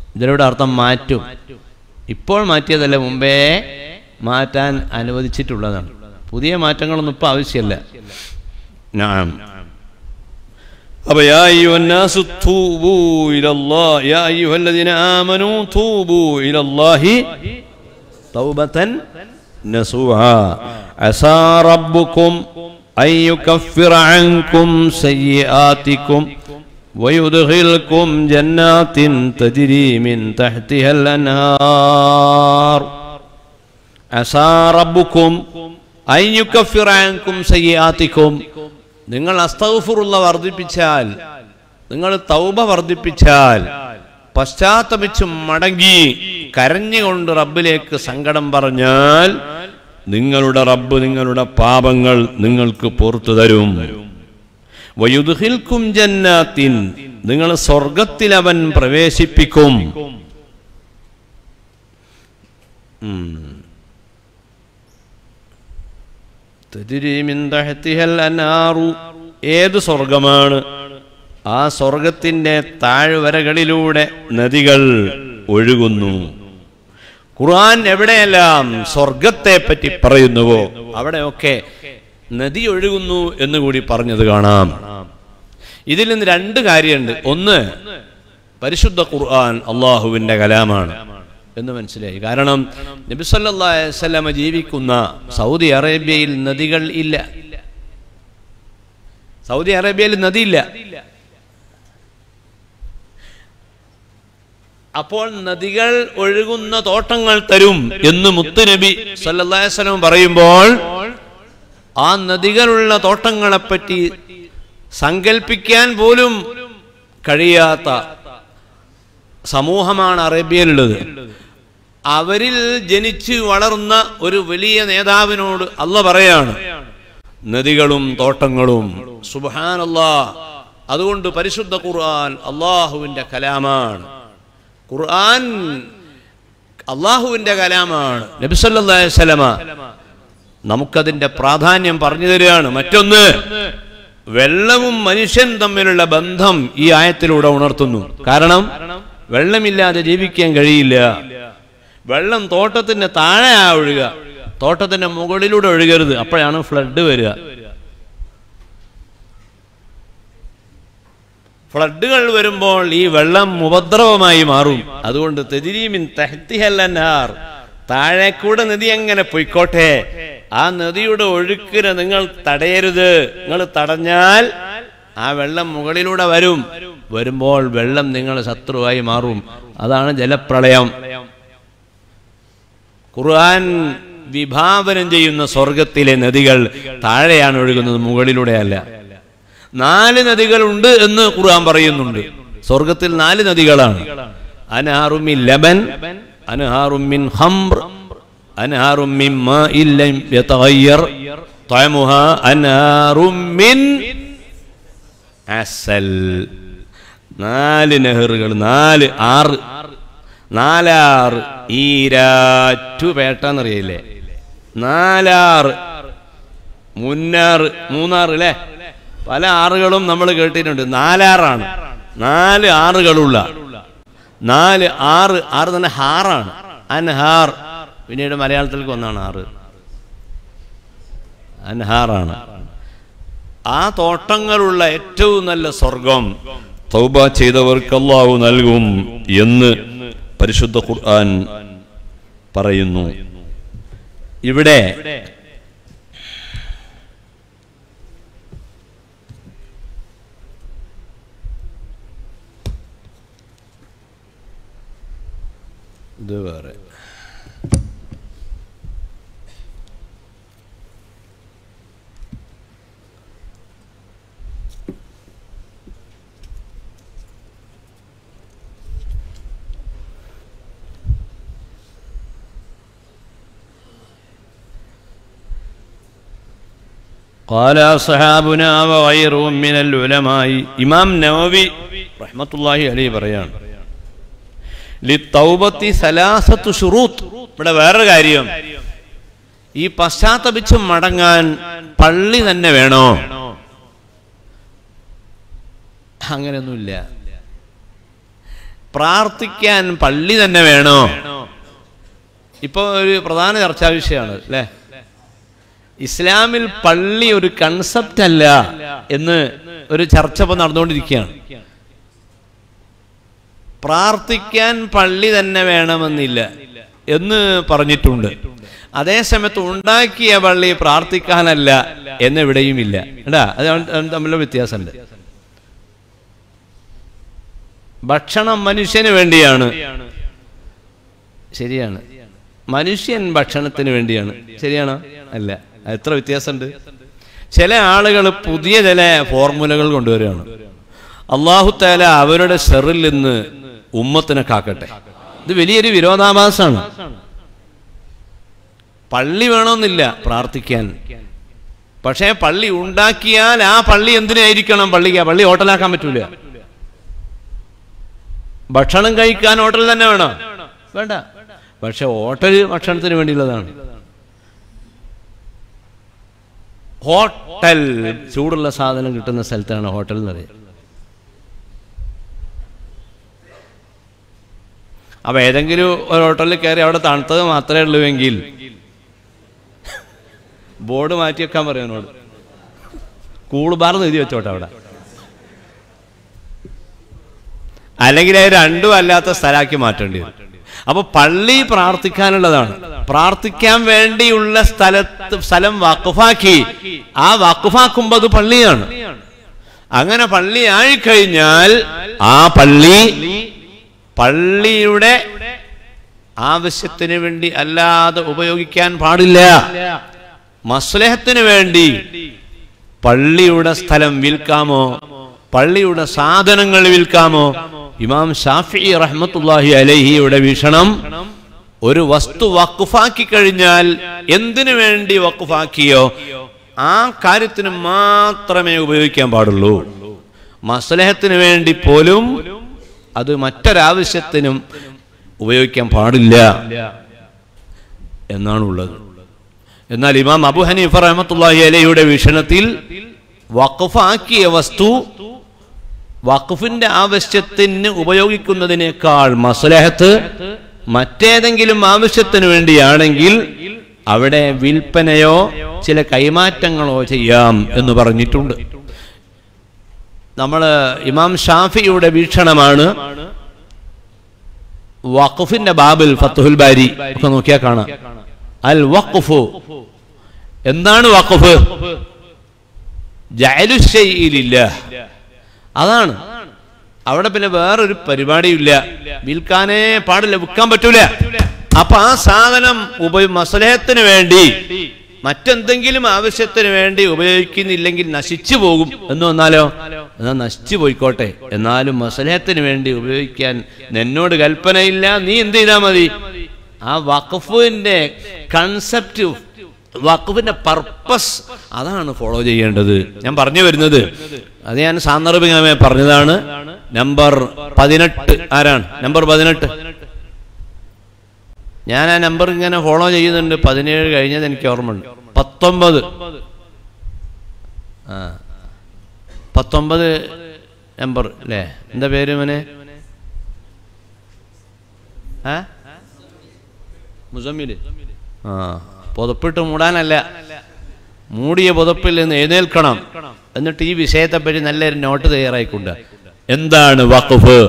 S1: ഇതിലൂടെ അർത്ഥം മാറ്റും ഇപ്പോൾ മാറ്റിയതല്ല മുമ്പേ മാറ്റാൻ അനുവദിച്ചിട്ടുള്ളതാണ് പുതിയ മാറ്റങ്ങളൊന്നും ഇപ്പം ആവശ്യമല്ല നാം أبا يا أيها الناس توبوا إلى الله يا أيها الذين آمنوا توبوا إلى الله توبة نصوحا عسى ربكم أن يكفر عنكم سيئاتكم ويدخلكم جنات تجري من تحتها الأنهار عسى ربكم أن يكفر عنكم سيئاتكم നിങ്ങൾ അസ്തൗഫുറുള്ള വർദ്ധിപ്പിച്ചാൽ നിങ്ങൾ തൗബ വർദ്ധിപ്പിച്ചാൽ പശ്ചാത്തപിച്ച് മടങ്ങി കരഞ്ഞുകൊണ്ട് റബ്ബിലേക്ക് സങ്കടം പറഞ്ഞാൽ നിങ്ങളുടെ റബ്ബ് നിങ്ങളുടെ പാപങ്ങൾ നിങ്ങൾക്ക് പുറത്തു തരും വയുദ്ഹിൽക്കും ജന്നാത്തിൻ നിങ്ങൾ സ്വർഗത്തിൽ അവൻ പ്രവേശിപ്പിക്കും ഉം. തജ്രി മിൻ തഹ്തിഹൽ അനാറു ഏത് സ്വർഗമാണ് ആ സ്വർഗത്തിന്റെ താഴ്വരകളിലൂടെ നദികൾ ഒഴുകുന്നു ഖുർആൻ എവിടെയെല്ലാം സ്വർഗത്തെ പറ്റി പറയുന്നുവോ അവിടെയൊക്കെ നദി ഒഴുകുന്നു എന്ന് കൂടി പറഞ്ഞത് കാണാം ഇതിൽ നിന്ന് രണ്ട് കാര്യമുണ്ട് ഒന്ന് പരിശുദ്ധ ഖുർആൻ അള്ളാഹുവിന്റെ കലാമാണ് എന്ന് മനസ്സിലായി കാരണം നബിസല്ലാസ്ലമ ജീവിക്കുന്ന സൗദി അറേബ്യയിൽ നദികൾ ഇല്ല സൗദി അറേബ്യയിൽ നദിയില്ല അപ്പോൾ നദികൾ ഒഴുകുന്ന തോട്ടങ്ങൾ തരും എന്ന് മുത്തുനബി സല്ലാസ്ലം പറയുമ്പോൾ ആ നദികളുള്ള തോട്ടങ്ങളെപ്പറ്റി സങ്കല്പിക്കാൻ പോലും കഴിയാത്ത സമൂഹമാണ് അറേബ്യയിലുള്ളത് അവരിൽ ജനിച്ച് വളർന്ന ഒരു വലിയ നേതാവിനോട് അല്ല പറയാണ് നദികളും തോട്ടങ്ങളും സുബാനല്ലാ അതുകൊണ്ട് പരിശുദ്ധ ഖുർആൻ അള്ളാഹുവിന്റെ കലാമാണ് ഖുർആൻ അള്ളാഹുവിന്റെ കലാമാണ് നബിസല്ലാസ്ലമ നമുക്കതിന്റെ പ്രാധാന്യം പറഞ്ഞു തരികയാണ് മറ്റൊന്ന് വെള്ളവും മനുഷ്യൻ തമ്മിലുള്ള ബന്ധം ഈ ആയത്തിലൂടെ ഉണർത്തുന്നു കാരണം വെള്ളമില്ലാതെ ജീവിക്കാൻ കഴിയില്ല വെള്ളം തോട്ടത്തിന്റെ താഴെ ആ ഒഴുക തോട്ടത്തിന്റെ മുകളിലൂടെ ഒഴുകരുത് അപ്പോഴാണ് ഫ്ലഡ് വരിക ഫ്ലഡുകൾ വരുമ്പോൾ ഈ വെള്ളം ഉപദ്രവമായി മാറും അതുകൊണ്ട് തെതിരീമിൻ തെഹത്തിഹല്ലന്നാർ താഴെ കൂടെ നദി എങ്ങനെ പൊയ്ക്കോട്ടെ ആ നദിയുടെ ഒഴുക്കിന് നിങ്ങൾ തടയരുത് നിങ്ങൾ തടഞ്ഞാൽ ആ വെള്ളം മുകളിലൂടെ വരും വരുമ്പോൾ വെള്ളം നിങ്ങളുടെ ശത്രുവായി മാറും അതാണ് ജലപ്രളയം ഖുർആൻ വിഭാവനം ചെയ്യുന്ന സ്വർഗത്തിലെ നദികൾ താഴെയാണ് ഒഴുകുന്നത് മുകളിലൂടെയല്ല നാല് നദികളുണ്ട് എന്ന് ഖുർആൻ പറയുന്നുണ്ട് സ്വർഗത്തിൽ നാല് നദികളാണ് അനഹാറുമിൻ ലബൻ അനഹാറുമിൻ ഹംർ അനഹാറുമിൻ മാഇൻ ലം യതഗയ്യർ طعمها أنهار من അസൽ നാല് നെഹറുകൾ നാല് ആറ് നാലാറ് ഈരാറ്റുപേട്ടെന്നറിയില്ലേ നാലാറ് മുന്നാറ് മൂന്നാറ് അല്ലേ പല ആറുകളും നമ്മൾ കേട്ടിട്ടുണ്ട് നാലാറാണ് നാല് ആറുകളുള്ള നാല് ആറ് ആറ് തന്നെ ഹാറാണ് അൻഹാർ പിന്നീട് മലയാളത്തിലേക്ക് ഒന്നാണ് ആറ് അൻഹാറാണ് ആ തോട്ടങ്ങളുള്ള ഏറ്റവും നല്ല സ്വർഗം തൗബ ചെയ്തവർക്ക് അള്ളാഹു നൽകും എന്ന് പരിശുദ്ധ ഖുർആൻ പറയുന്നു ഇവിടെ ഇത് വേറെ قال أصحابنا وغيرهم من العلماء ഇമാം നവവി റഹ്മത്തുള്ളാഹി അലൈഹി പറയാണ് ലിത്തൗബത്തി സലാസത്തു ഷുറൂത്ത് ഇവിടെ വേറൊരു കാര്യം ഈ പശ്ചാത്തപിച്ച് മടങ്ങാൻ പള്ളി തന്നെ വേണോ അങ്ങനെയൊന്നുമില്ല പ്രാർത്ഥിക്കാൻ പള്ളി തന്നെ വേണോ ഇപ്പൊ ഒരു പ്രധാന ചർച്ചാ വിഷയമാണ് അല്ലേ ഇസ്ലാമിൽ പള്ളി ഒരു കൺസെപ്റ്റ് അല്ല എന്ന് ഒരു ചർച്ച ഇപ്പൊ നടന്നുകൊണ്ടിരിക്കുകയാണ് പ്രാർത്ഥിക്കാൻ പള്ളി തന്നെ വേണമെന്നില്ല എന്ന് പറഞ്ഞിട്ടുണ്ട് അതേസമയത്ത് ഉണ്ടാക്കിയ പള്ളി പ്രാർത്ഥിക്കാനല്ല എന്നെവിടെയും ഇല്ല എടാ അത് തമ്മിലുള്ള വ്യത്യാസമുണ്ട് ഭക്ഷണം മനുഷ്യന് വേണ്ടിയാണ് ശരിയാണ് മനുഷ്യൻ ഭക്ഷണത്തിന് വേണ്ടിയാണ് ശരിയാണോ അല്ല എത്ര വ്യത്യാസമുണ്ട് ചില ആളുകൾ പുതിയ ചില ഫോർമുലകൾ കൊണ്ടുവരികയാണ് അള്ളാഹു താല അവരുടെ ഷെറിൽ നിന്ന് ഉമ്മത്തിനെ കാക്കട്ടെ ഇത് വലിയൊരു വിരോധാഭാസമാണ് പള്ളി വേണമെന്നില്ല പ്രാർത്ഥിക്കാൻ പക്ഷേ പള്ളി ഉണ്ടാക്കിയാൽ ആ പള്ളി എന്തിനായിരിക്കണം പള്ളിക്ക് പള്ളി ഹോട്ടലാക്കാൻ പറ്റൂല ഭക്ഷണം കഴിക്കാൻ ഹോട്ടൽ തന്നെ വേണം വേണ്ട പക്ഷെ ഹോട്ടൽ ഭക്ഷണത്തിന് വേണ്ടിയുള്ളതാണ് ഹോട്ടൽ ചൂടുള്ള സാധനം കിട്ടുന്ന സ്ഥലത്താണ് ഹോട്ടൽ എന്ന് പറയുന്നത് അപ്പൊ ഏതെങ്കിലും ഒരു ഹോട്ടലിൽ കയറി അവിടെ തണുത്തത് മാത്രമേ ഉള്ളൂവെങ്കിൽ ബോർഡ് മാറ്റി വെക്കാൻ പറയും എന്നോട് കൂള് ബാർന്ന് എഴുതി വെച്ചോട്ടെ അവിടെ അല്ലെങ്കിൽ അത് രണ്ടും അല്ലാത്ത സ്ഥലമാക്കി മാറ്റേണ്ടി വരും അപ്പൊ പള്ളി പ്രാർത്ഥിക്കാനുള്ളതാണ് പ്രാർത്ഥിക്കാൻ വേണ്ടിയുള്ള സ്ഥലത്ത് സ്ഥലം വക്കുഫാക്കി ആ വക്കുഫാക്കുമ്പോ അത് പള്ളിയാണ് അങ്ങനെ പള്ളി ആയിക്കഴിഞ്ഞാൽ ആ പള്ളി പള്ളിയുടെ ആവശ്യത്തിന് വേണ്ടി അല്ലാതെ ഉപയോഗിക്കാൻ പാടില്ല മസ്ലഹത്തിന് വേണ്ടി പള്ളിയുടെ സ്ഥലം വിൽക്കാമോ പള്ളിയുടെ സാധനങ്ങൾ വിൽക്കാമോ ഇമാം ഷാഫി റഹ്മത്തുല്ലാഹി അലഹിയുടെ വീക്ഷണം ഒരു വസ്തു വക്കുഫാക്കി കഴിഞ്ഞാൽ എന്തിനു വേണ്ടി വക്കുഫാക്കിയോ ആ കാര്യത്തിന് മാത്രമേ ഉപയോഗിക്കാൻ പാടുള്ളൂ മസ്ലഹത്തിന് വേണ്ടി പോലും അത് മറ്റൊരാവശ്യത്തിനും ഉപയോഗിക്കാൻ പാടില്ല എന്നാണ് ഉള്ളത് എന്നാൽ ഇമാം അബു ഹനീഫ റഹമത്തുല്ലാഹി അലയുടെ വീക്ഷണത്തിൽ വഖഫാക്കിയ വസ്തു വഖഫിന്റെ ആവശ്യത്തിന് ഉപയോഗിക്കുന്നതിനേക്കാൾ മസ്ലഹത്ത് മറ്റേതെങ്കിലും ആവശ്യത്തിന് വേണ്ടിയാണെങ്കിൽ അവിടെ വിൽപ്പനയോ ചില കൈമാറ്റങ്ങളോ ചെയ്യാം എന്ന് പറഞ്ഞിട്ടുണ്ട് നമ്മൾ ഇമാം ഷാഫിയുടെ വീക്ഷണമാണ് വഖഫിന്റെ ബാബിൽ ഫത്തുഹുൽ ബാരി ഒക്കെ നോക്കിയാൽ കാണാം അൽ വഖഫു എന്താണ് വഖഫ് ജഅലുശൈഇലില്ല അതാണ് അവിടെ പിന്നെ വേറൊരു പരിപാടിയില്ല വിൽക്കാനേ പാടില്ല വിൽക്കാൻ പറ്റൂല അപ്പൊ ആ സാധനം ഉപയോ മസലഹത്തിന് വേണ്ടി മറ്റെന്തെങ്കിലും ആവശ്യത്തിന് വേണ്ടി ഉപയോഗിക്കുന്നില്ലെങ്കിൽ നശിച്ചു പോകും എന്ന് വന്നാലോ എന്നാ നശിച്ചു പോയിക്കോട്ടെ എന്നാലും മസലഹത്തിന് വേണ്ടി ഉപയോഗിക്കാൻ എന്നോട് കൽപ്പനയില്ല നീ എന്ത് ചെയ്താൽ മതി ആ വഖഫിന്റെ കൺസെപ്റ്റ് വഖഫിന്റെ പർപ്പസ് അതാണ് ഫോളോ ചെയ്യേണ്ടത് ഞാൻ പറഞ്ഞു വരുന്നത് അത് ഞാൻ സാന്ദർഭികമായി പറഞ്ഞതാണ് നമ്പർ പതിനെട്ട് ആരാണ് നമ്പർ പതിനെട്ട് ഞാൻ ആ നമ്പർ ഇങ്ങനെ ഫോളോ ചെയ്യുന്നുണ്ട് പതിനേഴ് കഴിഞ്ഞത് എനിക്ക് ഓർമ്മയുണ്ട് പത്തൊമ്പത് ആ പത്തൊമ്പത് നമ്പർ അല്ലേ എന്താ പേര് മോനെ ആ മുസമ്മില് ആ പുതപ്പിട്ട് മൂടാനല്ല മൂടിയ പുതപ്പിൽ നിന്ന് എഴുന്നേൽക്കണം എന്നിട്ട് ഈ വിഷയത്തെപ്പറ്റി നല്ലൊരു നോട്ട് തയ്യാറായിക്കൊണ്ട് എന്താണ് വഖഫ്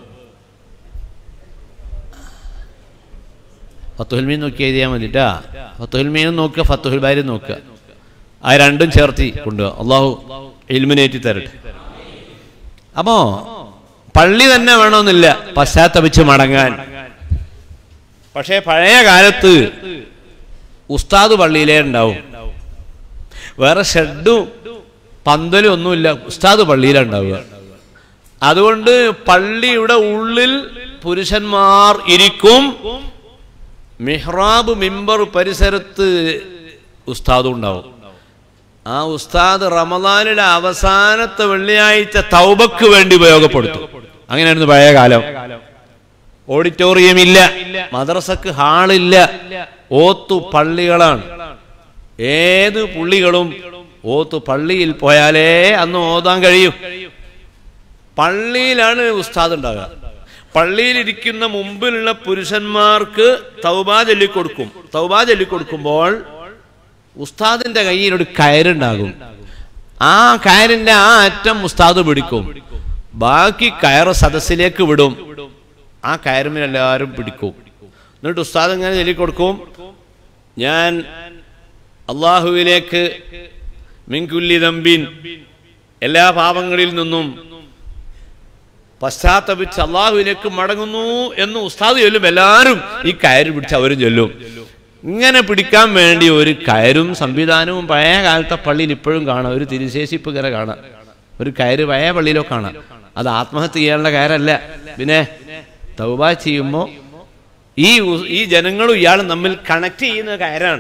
S1: ഫത്തുഹുൽമീൻ നോക്കി എഴുതിയാൽ മതിട്ടാ ഫത്തുഹുൽമീനും നോക്കുക ഫത്തുഹുൽ ബാരി നോക്കുക ആ രണ്ടും ചേർത്തി കൊണ്ടുപോകുക അള്ളാഹു ഇൽമിനേറ്റി തരട്ടെ അപ്പോ പള്ളി തന്നെ വേണമെന്നില്ല പശ്ചാത്തപിച്ച് മടങ്ങാൻ പക്ഷേ പഴയ കാലത്ത് ഉസ്താദ് പള്ളിയിലേ ഉണ്ടാവും വേറെ ഷെഡും പന്തലും ഒന്നുമില്ല ഉസ്താദ് പള്ളിയിലുണ്ടാവുക അതുകൊണ്ട് പള്ളിയുടെ ഉള്ളിൽ പുരുഷന്മാർ ഇരിക്കും മിഹ്റാബ് മിമ്പർ പരിസരത്ത് ഉസ്താദും ഉണ്ടാവും ആ ഉസ്താദ് റമദാനിലെ അവസാനത്തെ വെള്ളിയാഴ്ച തൗബക്ക് വേണ്ടി ഉപയോഗപ്പെടുത്തും അങ്ങനെയായിരുന്നു പഴയ കാലം ഓഡിറ്റോറിയം ഇല്ല മദ്രസക്ക് ഹാളില്ല ഓത്തു പള്ളികളാണ് ഏത് പുള്ളികളും ഓത്തു പള്ളിയിൽ പോയാലേ അന്ന് ഓതാൻ കഴിയും പള്ളിയിലാണ് ഉസ്താദ് ഉണ്ടാകുക പള്ളിയിലിരിക്കുന്ന മുമ്പിലുള്ള പുരുഷന്മാർക്ക് തൗബാ ചൊല്ലിക്കൊടുക്കും തൗബാ ചൊല്ലിക്കൊടുക്കുമ്പോൾ ഉസ്താദിന്റെ കയ്യിൽ ഒരു കയറുണ്ടാകും ആ കയറിന്റെ ആ അറ്റം ഉസ്താദ് പിടിക്കും ബാക്കി കയറ് സദസ്സിലേക്ക് വിടും ആ കയറുമിൽ എല്ലാവരും പിടിക്കും എന്നിട്ട് ഉസ്താദ് ഇങ്ങനെ ചൊല്ലിക്കൊടുക്കും ഞാൻ അള്ളാഹുവിലേക്ക് മിൻകുല്ലി തമ്പിൻ എല്ലാ പാപങ്ങളിൽ നിന്നും പശ്ചാത്തപിച്ച് അള്ളാഹുവിലേക്ക് മടങ്ങുന്നു എന്ന് ഉസ്താദ് ചൊല്ലും എല്ലാവരും ഈ കയറ് പിടിച്ച് അവരും ചൊല്ലും ഇങ്ങനെ പിടിക്കാൻ വേണ്ടി ഒരു കയറും സംവിധാനവും പഴയ കാലത്തെ പള്ളിയിൽ ഇപ്പോഴും കാണാം ഒരു തിരുശേഷിപ്പ് ഇങ്ങനെ കാണാം ഒരു കയറ് പഴയ പള്ളിയിലോ കാണാം അത് ആത്മഹത്യ ചെയ്യാനുള്ള കയറല്ല പിന്നെ തൗബ ചെയ്യുമ്പോൾ ഈ ഉ- ഈ ജനങ്ങളും ഇയാളും തമ്മിൽ കണക്ട് ചെയ്യുന്ന കയറാണ്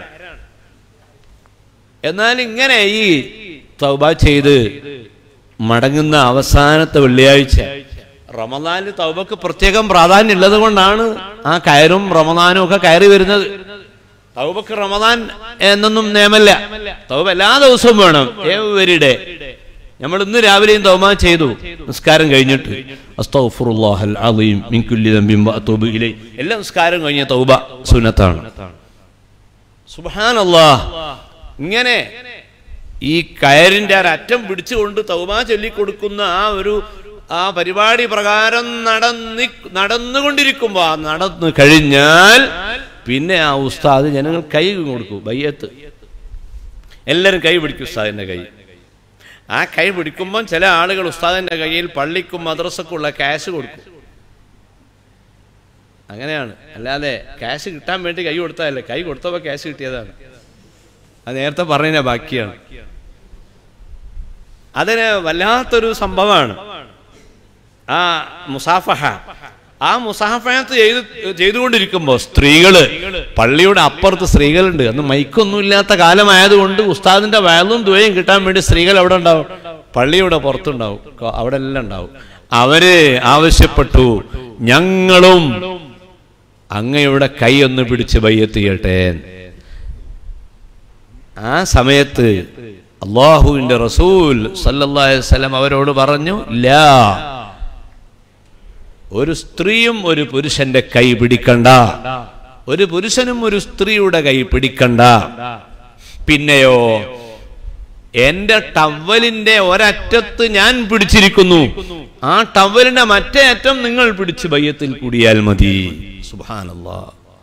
S1: എന്നാൽ ഇങ്ങനെ ഈ തൗബ ചെയ്ത് മടങ്ങുന്ന അവസാനത്തെ വെള്ളിയാഴ്ച റമദാനിൽ തൗബക്ക് പ്രത്യേകം പ്രാധാന്യം ഉള്ളത് കൊണ്ടാണ് ആ കയറും റമദാനും ഒക്കെ കയറി വരുന്നത് തൗബക്ക് റമദാൻ എന്നൊന്നും നിയമല്ല തൗബ എല്ലാ ദിവസവും വേണം എവരിടെ നമ്മൾ ഇന്ന് രാവിലെയും തൗബ ചെയ്തു നിസ്കാരം കഴിഞ്ഞിട്ട് അസ്തഗ്ഫിറുല്ലാഹൽ അളീം മിൻ കുല്ലി ദംബിൻ വഅതൂബു ഇലൈ എല്ലാ നിസ്കാരം കഴിഞ്ഞ തൗബ സുന്നത്താണ് സുബ്ഹാനല്ലാഹ് ഇങ്ങനെ ഈ കയറിന്റെ ആ അറ്റം പിടിച്ചുകൊണ്ട് തൗബ ചൊല്ലിക്കൊടുക്കുന്ന ആ ഒരു ആ പരിപാടി പ്രകാരം നടന്നി നടന്നുകൊണ്ടിരിക്കുമ്പോ ആ നടന്നു കഴിഞ്ഞാൽ പിന്നെ ആ ഉസ്താദ് ജനങ്ങൾ കൈ കൊടുക്കും ബയ്യത്ത് എല്ലാവരും കൈ പിടിക്കും ഉസ്താദിന്റെ കൈ ആ കൈ പിടിക്കുമ്പോൾ ചില ആളുകൾ ഉസ്താദിന്റെ കയ്യിൽ പള്ളിക്കും മദ്രസക്കുള്ള ക്യാഷ് കൊടുക്കും അങ്ങനെയാണ് അല്ലാതെ ക്യാഷ് കിട്ടാൻ വേണ്ടി കൈ കൊടുത്തതല്ലേ കൈ കൊടുത്തപ്പോൾ ക്യാഷ് കിട്ടിയതാണ് അത് നേരത്തെ പറഞ്ഞ ബാക്കിയാണ് അതിന് വല്ലാത്തൊരു സംഭവമാണ് ആ മുസാഫഹ ആ മുസാഫഹത്ത് ചെയ്ത് ചെയ്തുകൊണ്ടിരിക്കുമ്പോൾ സ്ത്രീകള് പള്ളിയുടെ അപ്പുറത്ത് സ്ത്രീകളുണ്ട് അന്ന് മൈക്കൊന്നും ഇല്ലാത്ത കാലമായതുകൊണ്ട് ഉസ്താദിന്റെ വയലും ദുവയും കിട്ടാൻ വേണ്ടി സ്ത്രീകൾ അവിടെ ഉണ്ടാവും പള്ളിയുടെ പുറത്തുണ്ടാവും ക- അവിടെ എല്ലാം ഉണ്ടാവും അവര് ആവശ്യപ്പെട്ടു ഞങ്ങളും അങ്ങയുടെ കൈ ഒന്ന് പിടിച്ച് ബയ്യത്ത് ചെയ്യട്ടെ ആ സമയത്ത് അള്ളാഹുവിന്റെ റസൂൽ സല്ലല്ലാഹു അലൈഹി വസല്ലം അവരോട് പറഞ്ഞു ലാ ഒരു സ്ത്രീയും ഒരു പുരുഷന്റെ കൈ പിടിക്കണ്ട ഒരു പുരുഷനും ഒരു സ്ത്രീയുടെ കൈ പിടിക്കണ്ട പിന്നെയോ എന്റെ ടവലിന്റെ ഒരറ്റത്ത് ഞാൻ പിടിച്ചിരിക്കുന്നു ആ ടവലിന്റെ മറ്റേ അറ്റം നിങ്ങൾ പിടിച്ച് ബയ്യത്തിൽ കൂടിയാൽ മതി സുബാനല്ലാ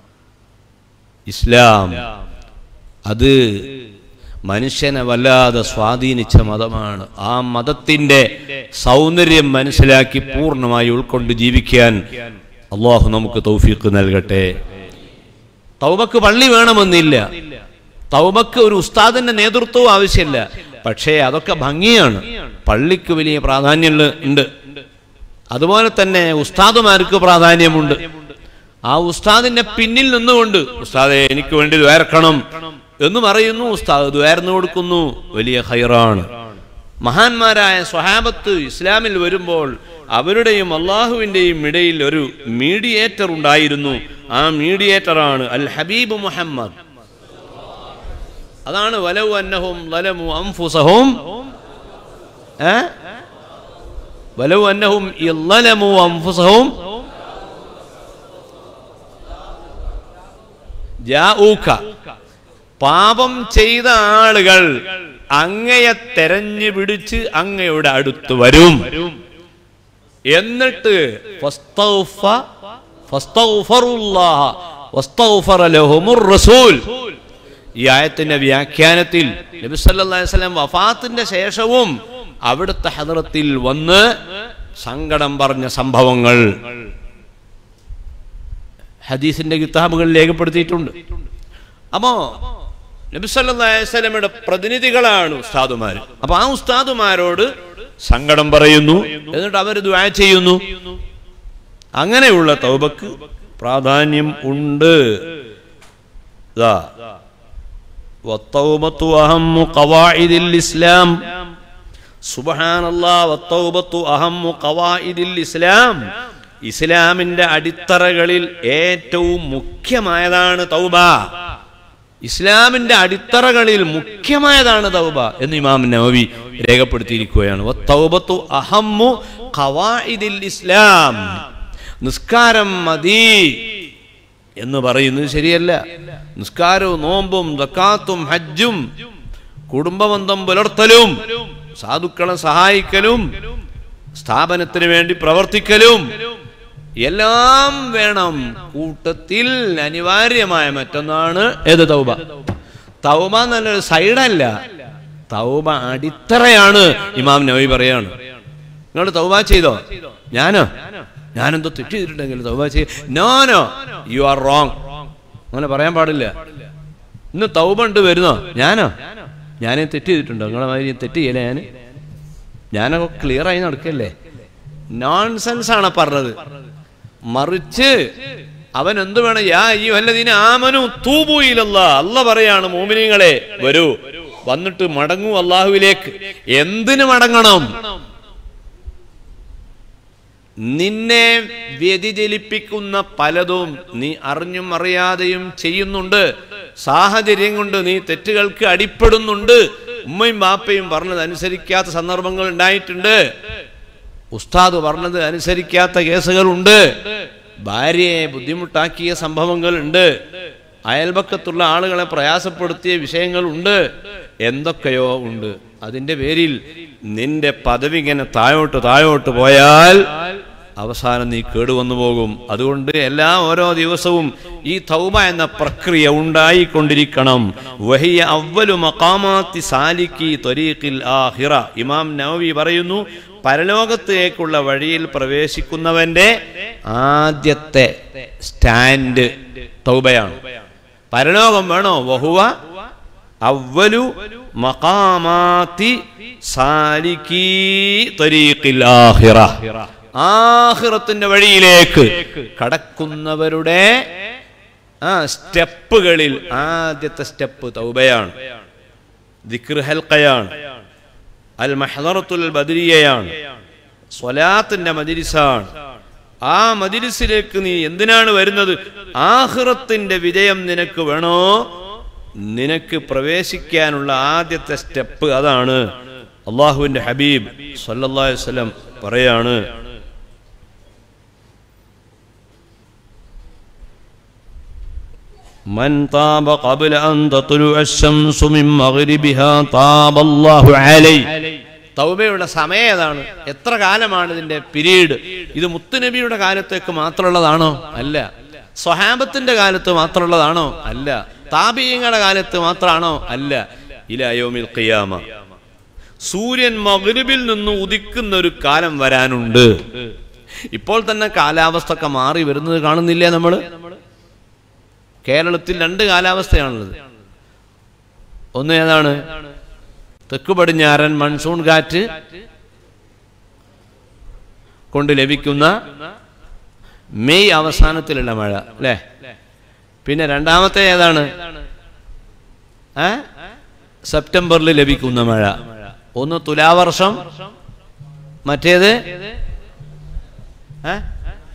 S1: ഇസ്ലാം അത് മനുഷ്യനെ വല്ലാതെ സ്വാധീനിച്ച മതമാണ് ആ മതത്തിന്റെ സൗന്ദര്യം മനസ്സിലാക്കി പൂർണ്ണമായി ഉൾക്കൊണ്ട് ജീവിക്കാൻ അള്ളാഹു നമുക്ക് തൗഫീഖ് നൽകട്ടെ തൗബക്ക് പള്ളി വേണമെന്നില്ല തൗബക്ക് ഒരു ഉസ്താദിന്റെ നേതൃത്വവും ആവശ്യമില്ല പക്ഷേ അതൊക്കെ ഭംഗിയാണ് പള്ളിക്ക് വലിയ പ്രാധാന്യം ഉണ്ട് അതുപോലെ തന്നെ ഉസ്താദുമാർക്ക് പ്രാധാന്യമുണ്ട് ആ ഉസ്താദിന്റെ പിന്നിൽ നിന്നുകൊണ്ട് ഉസ്താദെ എനിക്ക് വേണ്ടി ദ്വേർക്കണം എന്ന് പറയുന്നു ഉസ്താദ് ദ്വേർന്നു കൊടുക്കുന്നു വലിയ ഹൈറാണ് മഹാന്മാരായ സ്വഹാബത്ത് ഇസ്ലാമിൽ വരുമ്പോൾ അവരുടെയും അള്ളാഹുവിന്റെയും ഇടയിൽ ഒരു മീഡിയേറ്റർ ഉണ്ടായിരുന്നു ആ മീഡിയേറ്ററാണ് അൽ ഹബീബ് മുഹമ്മദ് അതാണ് വലവു അന്നഹും ലലമു അംഫുസഹും ഏ വലവു അന്നഹും ഇല്ലലമു അംഫുസഹും ജാഊക പാപം ചെയ്ത ആളുകൾ അങ്ങയെ തെരഞ്ഞു പിടിച്ച് അങ്ങയുടെ അടുത്ത് വരും എന്നിട്ട് ഫസ്തൗഫ ഫസ്തൗഫറുല്ലാഹ വസ്തൗഫറ ലഹുമുർ റസൂൽ ഈ ആയത്തിന്റെ വ്യാഖ്യാനത്തിൽ നബി സല്ലല്ലാഹു അലൈഹി വസല്ലം വഫാത്തിന്റെ ശേഷവും അവിടുത്തെ ഹദ്റത്തിൽ വന്ന് സങ്കടം പറഞ്ഞ സംഭവങ്ങൾ ഹദീസിന്റെ കിതാബുകളിൽ രേഖപ്പെടുത്തിയിട്ടുണ്ട് അപ്പോ നബി സല്ലല്ലാഹു അലൈഹി വസല്ലമയുടെ പ്രതിനിധികളാണ് ഉസ്താദുമാർ അപ്പൊ ആ ഉസ്താദുമാരോട് സങ്കടം പറയുന്നു എന്നിട്ട് അവർ ദുആ ചെയ്യുന്നു അങ്ങനെയുള്ള തൗബക്ക് പ്രാധാന്യം ഉണ്ട് ദാ والتوبة أهم قواعد الإسلام سبحان الله والتوبة أهم قواعد الإسلام ഇസ്ലാമിന്റെ അടിത്തറകളിൽ ഏറ്റവും മുഖ്യമായതാണ് തൗബ ഇസ്ലാമിന്റെ അടിത്തറകളിൽ മുഖ്യമായതാണ് തൗബ എന്ന് ഇമാം നവവി രേഖപ്പെടുത്തിയിരിക്കുകയാണ് വത്തൗബത്തു അഹമ്മു ഖവാഇദിൽ ഇസ്ലാം നിസ്കാരം മതി എന്ന് പറയുന്നത് ശരിയല്ല നിസ്കാരവും നോമ്പും ദക്കാത്തും ഹജ്ജും കുടുംബബന്ധം പുലർത്തലും സാധുക്കളെ സഹായിക്കലും സ്ഥാപനത്തിന് വേണ്ടി പ്രവർത്തിക്കലും എല്ലാം വേണം കൂട്ടത്തിൽ അനിവാര്യമായ മറ്റൊന്നാണ് ഏത് തൗബ തൗബ എന്നൊരു സൈഡല്ല തൗബ അടിത്തറയാണ് ഇമാം നബി പറയാണ് നിങ്ങൾ തൗബ ചെയ്തോ ഞാനോ ഞാനെന്തോ തെറ്റ് ചെയ്തിട്ടുണ്ടെങ്കിൽ തൗബ ചെയ്യ നോനോ യു ആർ റോങ് അങ്ങനെ പറയാൻ പാടില്ല ഇന്ന് തൗബ ഉണ്ട് വരുന്നോ ഞാനോ ഞാനേ തെറ്റ് ചെയ്തിട്ടുണ്ടോ നിങ്ങളെ മാതിരി തെറ്റ് ചെയ്യലേ ഞാൻ ഞാനൊക്കെ ക്ലിയർ ആയി നടക്കല്ലേ നോൺസെൻസ് ആണ് പറഞ്ഞത് മറിച്ച് അവൻ എന്ത് വേണം യാ ഈ വല്ലതിന് ആമനു തൂബൂയിലല്ല അല്ല പറയാണ് മോമിനിങ്ങളെ വരൂ വന്നിട്ട് മടങ്ങൂ അള്ളാഹുവിലേക്ക് എന്തിന് മടങ്ങണം നിന്നെ വ്യതിചലിപ്പിക്കുന്ന പലതും നീ അറിഞ്ഞും അറിയാതെയും ചെയ്യുന്നുണ്ട് സാഹചര്യം കൊണ്ട് നീ തെറ്റുകൾക്ക് അടിപ്പെടുന്നുണ്ട് ഉമ്മയും ബാപ്പയും പറഞ്ഞത് അനുസരിക്കാത്ത സന്ദർഭങ്ങൾ ഉണ്ടായിട്ടുണ്ട് ഉസ്താദ് പറഞ്ഞത് അനുസരിക്കാത്ത കേസുകളുണ്ട് ഭാര്യയെ ബുദ്ധിമുട്ടാക്കിയ സംഭവങ്ങളുണ്ട് അയൽപക്കത്തുള്ള ആളുകളെ പ്രയാസപ്പെടുത്തിയ വിഷയങ്ങളുണ്ട് എന്തൊക്കെയോ ഉണ്ട് അതിന്റെ പേരിൽ നിന്റെ പദവി ഇങ്ങനെ താഴോട്ട് താഴോട്ട് പോയാൽ അവസാനം നീ കേടുവന്നു പോകും അതുകൊണ്ട് എല്ലാ ഓരോ ദിവസവും ഈ തൗബ എന്ന പ്രക്രിയ ഉണ്ടായിക്കൊണ്ടിരിക്കണം വഹിയ അവലു മക്കാമാത്തി സാലിക്കി ത്വരീഖിൽ ആഹിറ ഇമാം നവവി പറയുന്നു പരലോകത്തേക്കുള്ള വഴിയിൽ പ്രവേശിക്കുന്നവന്റെ ആദ്യത്തെ സ്റ്റാൻഡ് തൗബയാണ് പരലോകം വേണോ വഹുവ അവലു മഖാമാത്തി സാലിക്കി ത്വരീഖിൽ ആഹിറ ആഹിറത്തിന്റെ വഴിയിലേക്ക് കടക്കുന്നവരുടെ ആ സ്റ്റെപ്പുകളിൽ ആദ്യത്തെ സ്റ്റെപ്പ് തൗബയാണ് ദിക്ർ ഹൽക്കയാണ് അൽ മഹദറത്തുൽ ബദരിയയാണ് സ്വലാത്തിന്റെ മജിരിസാണ് ആ മജിരിസിലേക്ക് നീ എന്തിനാണ് വരുന്നത് ആഹിറത്തിന്റെ വിജയം നിനക്ക് വേണോ നിനക്ക് പ്രവേശിക്കാനുള്ള ആദ്യത്തെ സ്റ്റെപ്പ് അതാണ് അള്ളാഹുവിന്റെ ഹബീബ് സല്ലല്ലാഹു അലൈഹി വസല്ലം പറയാണ് من طاب قبل أن تطلع الشمس من مغربها طاب الله عليه തൗബയുടെ സമയം ഏതാണ് എത്ര കാലമാണ് ഇതിന്റെ പിരീഡ് ഇത് മുത്തുനബിയുടെ കാലത്തേക്ക് മാത്രമുള്ളതാണോ അല്ല സ്വഹാബത്തിന്റെ കാലത്ത് മാത്രമുള്ളതാണോ അല്ല താപീയങ്ങളുടെ കാലത്ത് മാത്രമാണോ അല്ല ഇലായോമിൽ ഖിയാമ സൂര്യൻ മഗ്രിബിൽ നിന്ന് ഉദിക്കുന്ന ഒരു കാലം വരാനുണ്ട് ഇപ്പോൾ തന്നെ കാലാവസ്ഥ ഒക്കെ മാറി വരുന്നത് കാണുന്നില്ലേ നമ്മള് കേരളത്തിൽ രണ്ട് കാലാവസ്ഥയാണുള്ളത് ഒന്ന് ഏതാണ് തെക്ക് പടിഞ്ഞാറൻ മൺസൂൺ കാറ്റ് കൊണ്ട് ലഭിക്കുന്ന മെയ് അവസാനത്തിലുള്ള മഴ അല്ലേ പിന്നെ രണ്ടാമത്തെ ഏതാണ് ഏ സെപ്റ്റംബറിൽ ലഭിക്കുന്ന മഴ ഒന്ന് തുലാവർഷം മറ്റേത് ഏ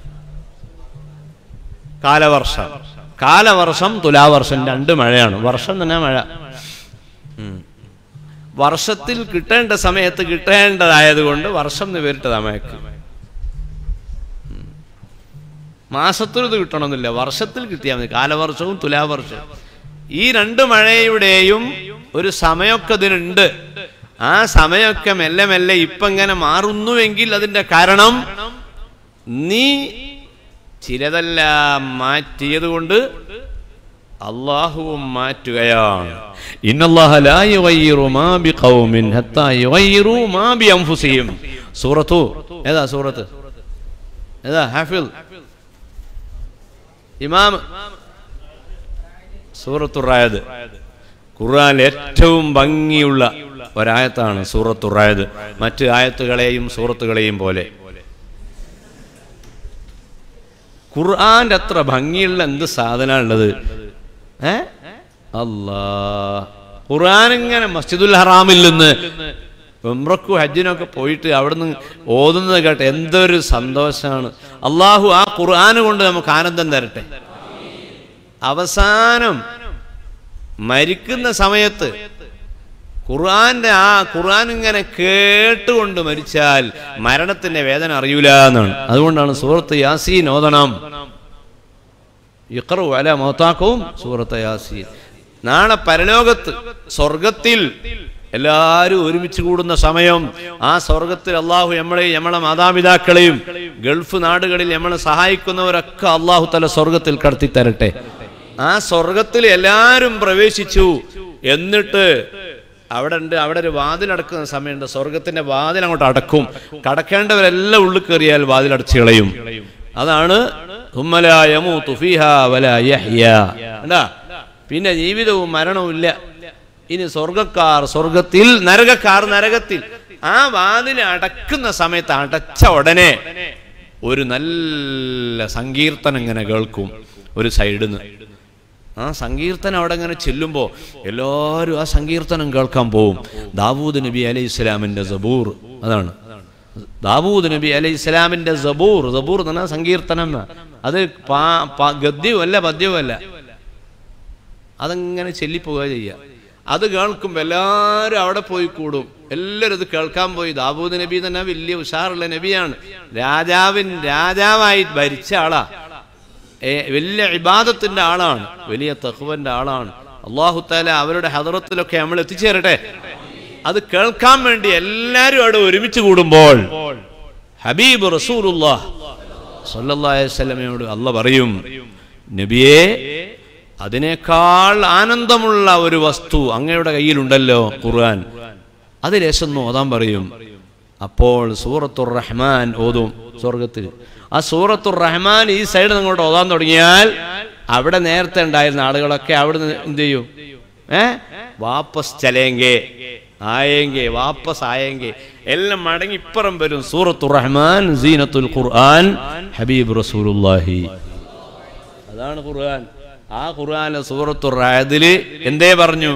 S1: കാലവർഷം കാലവർഷം തുലാവർഷം രണ്ട് മഴയാണ് വർഷം തന്നെ മഴ ഉം. വർഷത്തിൽ കിട്ടേണ്ട സമയത്ത് കിട്ടേണ്ടതായതുകൊണ്ട് വർഷം എന്ന് പേരിട്ടതാ മഴക്ക് ഉം. മാസത്തിൽ ഇത് കിട്ടണമെന്നില്ല വർഷത്തിൽ കിട്ടിയാൽ മതി കാലവർഷവും തുലാവർഷവും ഈ രണ്ട് മഴയുടെയും ഒരു സമയമൊക്കെ ഇതിനുണ്ട് ആ സമയമൊക്കെ മെല്ലെ മെല്ലെ ഇപ്പൊ ഇങ്ങനെ മാറുന്നുവെങ്കിൽ അതിന്റെ കാരണം നീ ചിലതെല്ലാം മാറ്റിയത് കൊണ്ട് അള്ളാഹുവും മാറ്റുകയാണ് ഇന്നല്ലാഹ ലാ യുഗയ്യിറു മാ ബിഖൗമിൻ ഹത്താ യുഗയ്യിറു മാ ബിഅൻഫുസിഹിം സൂറത്തു ഏതാ സൂറത്ത് ഏതാ ഹാഫിൽ ഇമാം സൂറത്തു റായത് ഖുർആൻ ഏറ്റവും ഭംഗിയുള്ള ഒരായത്താണ് സൂറത്തു റായത് മറ്റ് ആയത്തുകളെയും സൂറത്തുകളെയും പോലെ ഖുർആന്റെ അത്ര ഭംഗിയുള്ള എന്ത് സാധന ഉള്ളത് ഏ അല്ലാ ഖുർആൻ ഇങ്ങനെ മസ്ജിദുൽ ഹറാമിൽ നിന്ന് ഉംറക്കും ഹജ്ജിനൊക്കെ പോയിട്ട് അവിടുന്ന് ഓതുന്നത് കേട്ടെ എന്തൊരു സന്തോഷമാണ് അള്ളാഹു ആ ഖുർആൻ കൊണ്ട് നമുക്ക് ആനന്ദം തരട്ടെ അവസാനം മരിക്കുന്ന സമയത്ത് ഖുർആന്റെ ആ ഖുർആൻ ഇങ്ങനെ കേട്ടുകൊണ്ട് മരിച്ചാൽ മരണത്തിന്റെ വേദന അറിയൂല എന്നാണ് അതുകൊണ്ടാണ് സൂറത്ത് യാസീൻ ഓതണം ഇഖറു അല മൗത്താക്കവും സൂറത്ത് യാസീൻ നാളെ പരലോകത്ത് സ്വർഗത്തിൽ എല്ലാവരും ഒരുമിച്ച് കൂടുന്ന സമയം ആ സ്വർഗത്തിൽ അള്ളാഹു നമ്മളെയും നമ്മളെ മാതാപിതാക്കളെയും ഗൾഫ് നാടുകളിൽ നമ്മളെ സഹായിക്കുന്നവരൊക്കെ അള്ളാഹു തല സ്വർഗത്തിൽ കടത്തി തരട്ടെ ആ സ്വർഗത്തിൽ എല്ലാവരും പ്രവേശിച്ചു എന്നിട്ട് അവിടെ ഉണ്ട് അവിടെ ഒരു വാതിലടക്കുന്ന സമയമുണ്ട് സ്വർഗത്തിന്റെ വാതിൽ അങ്ങോട്ട് അടക്കും കടക്കേണ്ടവരെല്ലാം ഉള്ളിൽ കയറിയാൽ വാതിൽ അടച്ചു കളയും അതാണ് ഉമ്മലാ യമൂതു ഫീഹാ വലാ യഹ്യാ. കണ്ടാ? പിന്നെ ജീവിതവും മരണവും ഇല്ല ഇനി സ്വർഗക്കാർ സ്വർഗത്തിൽ നരകക്കാർ നരകത്തിൽ ആ വാതിൽ അടക്കുന്ന സമയത്ത് അടച്ച ഉടനെ ഒരു നല്ല സങ്കീർത്തനം ഇങ്ങനെ കേൾക്കും ഒരു സൈഡിൽ നിന്ന് ആ സങ്കീർത്തനം അവിടെ ഇങ്ങനെ ചെല്ലുമ്പോൾ എല്ലാവരും ആ സങ്കീർത്തനം കേൾക്കാൻ പോവും ദാവൂദ് നബി അലൈഹി ഇസ്ലാമിന്റെ സബൂർ അതാണ് ദാവൂദ് നബി അലൈഹി ഇസ്ലാമിന്റെ സബൂർ സബൂർ എന്ന് പറഞ്ഞാൽ സങ്കീർത്തനം എന്നാ. അത് പാ- പാ- ഗദ്യവുമല്ല പദ്യവുമല്ല അതങ്ങനെ ചെല്ലിപ്പോവുക ചെയ്യുക അത് കേൾക്കുമ്പോൾ എല്ലാവരും അവിടെ പോയി കൂടും എല്ലാവരും ഇത് കേൾക്കാൻ പോയി ദാവൂദ് നബി തന്നെ വലിയ ഉഷാറുള്ള നബിയാണ് രാജാവിൻ രാജാവായി ഭരിച്ച ആളാ ഏ, വലിയ ഇബാദത്തിന്റെ ആളാണ് വലിയ തഹ്വന്റെ ആളാണ് അള്ളാഹു താല അവരുടെ ഹദറത്തിലൊക്കെ നമ്മൾ എത്തിച്ചേരട്ടെ അത് കേൾക്കാൻ വേണ്ടി എല്ലാവരും അവിടെ ഒരുമിച്ച് കൂടുമ്പോൾ ഹബീബ് റസൂലുല്ലാഹ് സല്ലല്ലാഹു അലൈഹി വസല്ലമയോട് അല്ല പറയും നബിയെ അതിനേക്കാൾ ആനന്ദമുള്ള ഒരു വസ്തു അങ്ങയുടെ കയ്യിലുണ്ടല്ലോ ഖുർആൻ അത് ലേശം ഓതാൻ പറയും അപ്പോൾ സൂറത്തുർ റഹ്മാൻ ഓതും സ്വർഗത്തിൽ ആ സൂറത്തുർ റഹ്മാൻ ഈ സൈഡ് അങ്ങോട്ട് ഓതാൻ തുടങ്ങിയാൽ അവിടെ നേരത്തെ ഉണ്ടായിരുന്ന ആളുകളൊക്കെ അവിടെ എന്ത് ചെയ്യും ഏ വാപ്പസ് ചലേങ്കെ ആയെങ്കെ വാപ്പസ് ആയെങ്കെ എല്ലാം മടങ്ങി ഇപ്പുറം വരും സൂറത്തുർ റഹ്മാൻ സീനത്തുൽ ഖുർആൻ ഹബീബ് റസൂലുള്ളാഹി അതാണ് ഖുർആൻ ആ ഖുർആനിലെ സൂറത്തുർ റഅദില് എന്തേ പറഞ്ഞു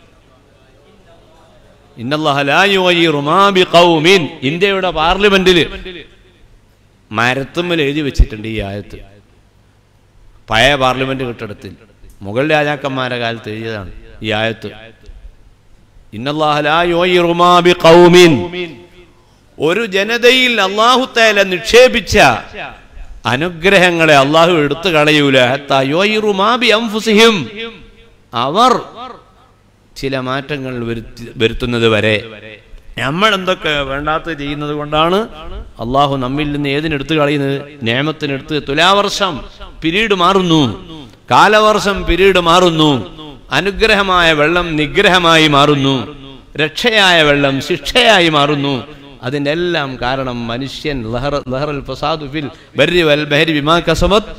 S1: ഇന്നല്ലാഹ ലാ യുഗയ്യിറു മാ ബിഖൗമിൻ ഇന്ത്യയുടെ പാർലമെന്റില് മരത്തുമ്മൽ എഴുതി വെച്ചിട്ടുണ്ട് ഈ ആയത്ത് പഴയ പാർലമെന്റ് കെട്ടിടത്തിൽ മുഗൾ രാജാക്കന്മാരുടെ കാലത്ത് എഴുതിയതാണ് ഈ ആയത്ത് ഇന്നല്ലാഹ ലാ യുഗയ്യിറു മാ ബിഖൗമിൻ ഒരു ജനതയിൽ അള്ളാഹു തആല നിക്ഷേപിച്ച അനുഗ്രഹങ്ങളെ അള്ളാഹു എടുത്തു കളയൂല ഹത്താ യുഗയ്യിറു മാ ബി അൻഫുസിഹിം അവർ ചില മാറ്റങ്ങൾ വരുത്തി വരുത്തുന്നത് വരെ നമ്മൾ എന്തൊക്കെ വേണ്ടാത്ത ചെയ്യുന്നത് കൊണ്ടാണ് അള്ളാഹു നമ്മിൽ നിന്ന് ഏതിനെടുത്ത് കളയുന്നത് നിയമത്തിനെടുത്ത് തുലാവർഷം പിരീഡ് മാറുന്നു കാലവർഷം പിരീഡ് മാറുന്നു അനുഗ്രഹമായ വെള്ളം നിഗ്രഹമായി മാറുന്നു രക്ഷയായ വെള്ളം ശിക്ഷയായി മാറുന്നു അതിന്റെ എല്ലാം കാരണം മനുഷ്യൻ ലഹറ ലഹറൽ ഫസാദു ഫിൽ ബർരി വൽ ബഹരി ബിമാ കസബത്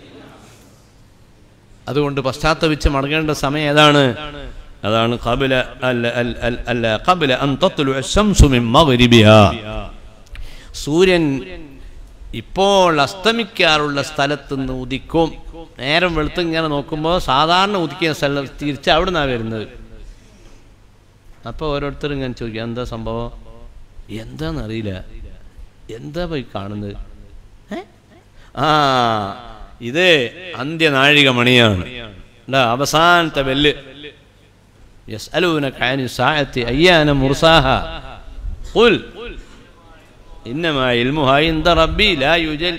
S1: അതുകൊണ്ട് പശ്ചാത്തപിച്ച് മടങ്ങേണ്ട സമയം ഏതാണ് അതാണ് ഖബല അല്ല അല്ല അല്ല അല്ല ഖബല അൻ തത്ലു അശംസു മിൻ മഗ്രിബിഹാ സൂര്യൻ ഇപ്പോൾ അസ്തമിക്കാറുള്ള സ്ഥലത്ത് നിന്ന് ഉദിക്കും നേരം വെളുത്ത് ഇങ്ങനെ നോക്കുമ്പോൾ സാധാരണ ഉദിക്കുന്ന സ്ഥലം തിരിച്ച് അവിടെ നിന്നാണ് വരുന്നത് അപ്പോൾ ഓരോരുത്തരും ഇങ്ങനെ ചോദിക്കും എന്താ സംഭവം എന്താണെന്നറിയില്ല എന്താ പോയി കാണുന്നത് ഏ? ആ ഇത് അന്ത്യനാഴിക മണിയാണ് ണ്ടാ, അവസാനത്തെ ബെല്ല് يسألونك عن الساعة أيان مرساها قل إنما علمها عند ربي لا يجل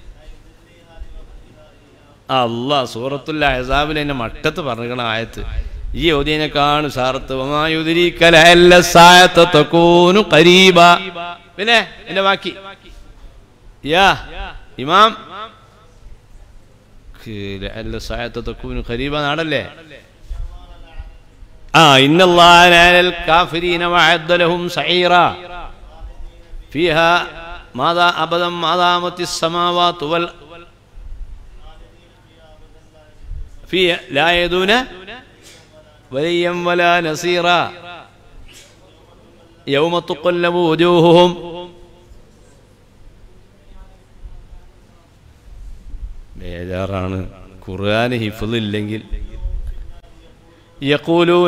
S1: അല്ലാ സൂറത്തുൽ അഹ്സാബിൽ എന്നെ മട്ടത്ത് പറഞ്ഞ ആയത്ത് ഈ ഓതിയനെക്കാണ് സാറത്ത് കരീബ പിന്നെ എന്റെ ബാക്കി യാ ഇമാം ഖരീബ നാടല്ലേ آه إن الله نال الكافرين وعد لهم سعيرا فيها ماذا أبدا ما دامت السماوات وال فيها لا يدون وليا ولا نصيرا يوم تقلب وجوههم ബേജാറാണ് ഖുർആൻ ഹിഫില്ലെങ്കിൽ يقولون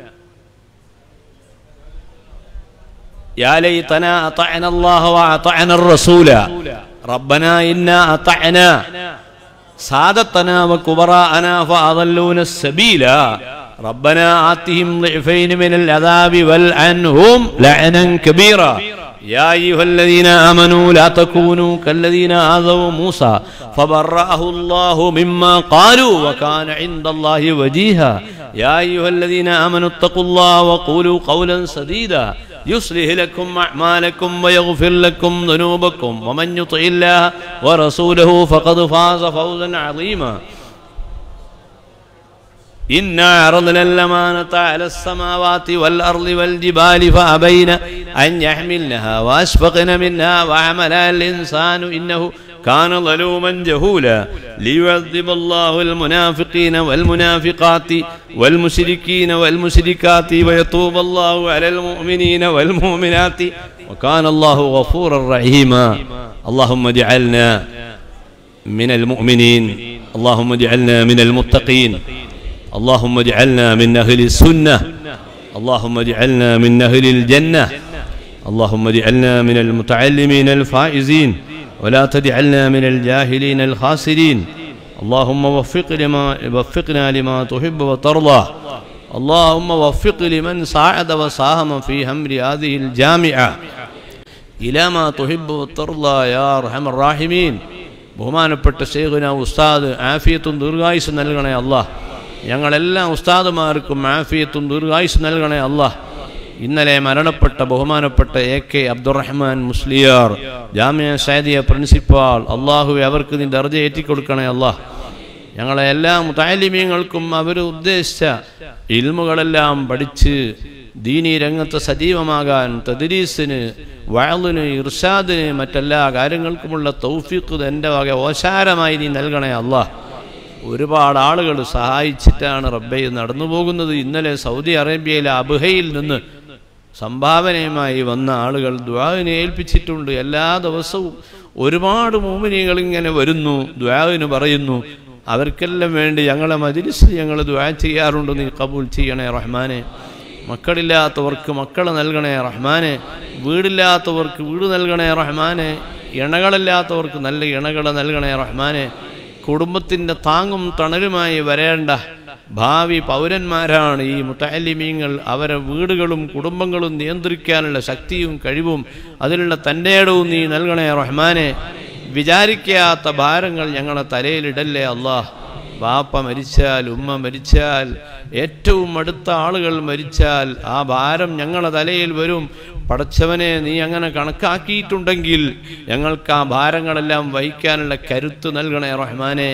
S1: يا ليتنا أطعنا الله وأطعنا الرسول ربنا إنا أطعنا سادتنا وكبراءنا فأضلونا السبيل ربنا آتهم ضعفين من العذاب والعنهم لعنا كبيرا يا أيها الذين آمنوا لا تكونوا كالذين آذوا موسى فبرأه الله مما قالوا وكان عند الله وجيها يا أيها الذين آمنوا اتقوا الله وقولوا قولا سديدا يصلح لكم أعمالكم ويغفر لكم ذنوبكم ومن يطع الله ورسوله فقد فاز فوزا عظيما إنا عرضنا الأمانة على السماوات والأرض والجبال فأبين أن يحملنها وأشفقن منها وعملها الإنسان إنه كان ظلوما جهولا ليعذب الله المنافقين والمنافقات والمشركين والمشركات ويتوب الله على المؤمنين والمؤمنات وكان الله غفورا رحيما اللهم اجعلنا من المؤمنين اللهم اجعلنا من المتقين اللهم اجعلنا من أهل السنة اللهم اجعلنا من أهل الجنة اللهم اجعلنا من المتعلمين الفائزين ولا تجعلنا من الجاهلين الخاسرين اللهم وفق لما وفقنا لما تحب وترضى اللهم وفق لمن ساعد وساهم في أمر هذه الجامعة إلى ما تحب وترضى يا أرحم الراحمين ബഹുമാനപ്പെട്ട ശേഖുന ഉസ്താദ് ആഫിയത്തും ദീർഘായുസ് നൽകണേ അള്ളാഹ് ഞങ്ങളെല്ലാ ഉസ്താദുമാർക്കും ആഫിയത്തും ദീർഘായുസ് നൽകണേ അള്ളാഹ് ഇന്നലെ മരണപ്പെട്ട ബഹുമാനപ്പെട്ട എ കെ അബ്ദുറഹ്മാൻ മുസ്ലിയാർ ജാമ്യ സൈദിയ പ്രിൻസിപ്പാൾ അള്ളാഹുവെ അവർക്ക് നീ ദർജ ഏറ്റിക്കൊടുക്കണേ അള്ളാഹ് ഞങ്ങളെ എല്ലാ മുതാലിമീങ്ങൾക്കും അവർ ഉദ്ദേശിച്ച ഇൽമുകളെല്ലാം പഠിച്ച് ദീനി രംഗത്ത് സജീവമാകാൻ തദ്രീസിന് വയലിന് ഇർഷാദിന് മറ്റെല്ലാ കാര്യങ്ങൾക്കുമുള്ള തൗഫീഖ് എൻ്റെ വക ഓശാരമായി നീ നൽകണേ അള്ളാഹ് ഒരുപാട് ആളുകൾ സഹായിച്ചിട്ടാണ് റബ്ബെ നടന്നു പോകുന്നത് ഇന്നലെ സൗദി അറേബ്യയിലെ അബുഹയിൽ നിന്ന് സംഭാവനയുമായി വന്ന ആളുകൾ ദ്വാവിനെ ഏൽപ്പിച്ചിട്ടുണ്ട് എല്ലാ ദിവസവും ഒരുപാട് മോമിനികൾ ഇങ്ങനെ വരുന്നു ദ്വാവിന് പറയുന്നു അവർക്കെല്ലാം വേണ്ടി ഞങ്ങളെ മജിലിസ് ഞങ്ങൾ ദ്വാ ചെയ്യാറുണ്ട് നീ കബൂൽ ചെയ്യണേ റഹ്മാനെ മക്കളില്ലാത്തവർക്ക് മക്കൾ നൽകണേ റഹ്മാനെ വീടില്ലാത്തവർക്ക് വീട് നൽകണേ റഹ്മാനെ ഇണകളില്ലാത്തവർക്ക് നല്ല ഇണകൾ നൽകണേ റഹ്മാനെ കുടുംബത്തിൻ്റെ താങ്ങും തണലുമായി വരേണ്ട ഭാവി പൗരന്മാരാണ് ഈ മുത്തലിമീങ്ങൾ അവരെ വീടുകളും കുടുംബങ്ങളും നിയന്ത്രിക്കാനുള്ള ശക്തിയും കഴിവും അതിനുള്ള തൻ്റെ ഇടവും നീ നൽകണേ റഹ്മാനെ വിചാരിക്കാത്ത ഭാരങ്ങൾ ഞങ്ങളെ തലയിലിടല്ലേ അള്ളാഹ് ബാപ്പ മരിച്ചാൽ ഉമ്മ മരിച്ചാൽ ഏറ്റവും അടുത്ത ആളുകൾ മരിച്ചാൽ ആ ഭാരം ഞങ്ങളുടെ തലയിൽ വരും പടച്ചവനെ നീ അങ്ങനെ കണക്കാക്കിയിട്ടുണ്ടെങ്കിൽ ഞങ്ങൾക്ക് ആ ഭാരങ്ങളെല്ലാം വഹിക്കാനുള്ള കരുത്ത് നൽകണേ റഹ്മാനെ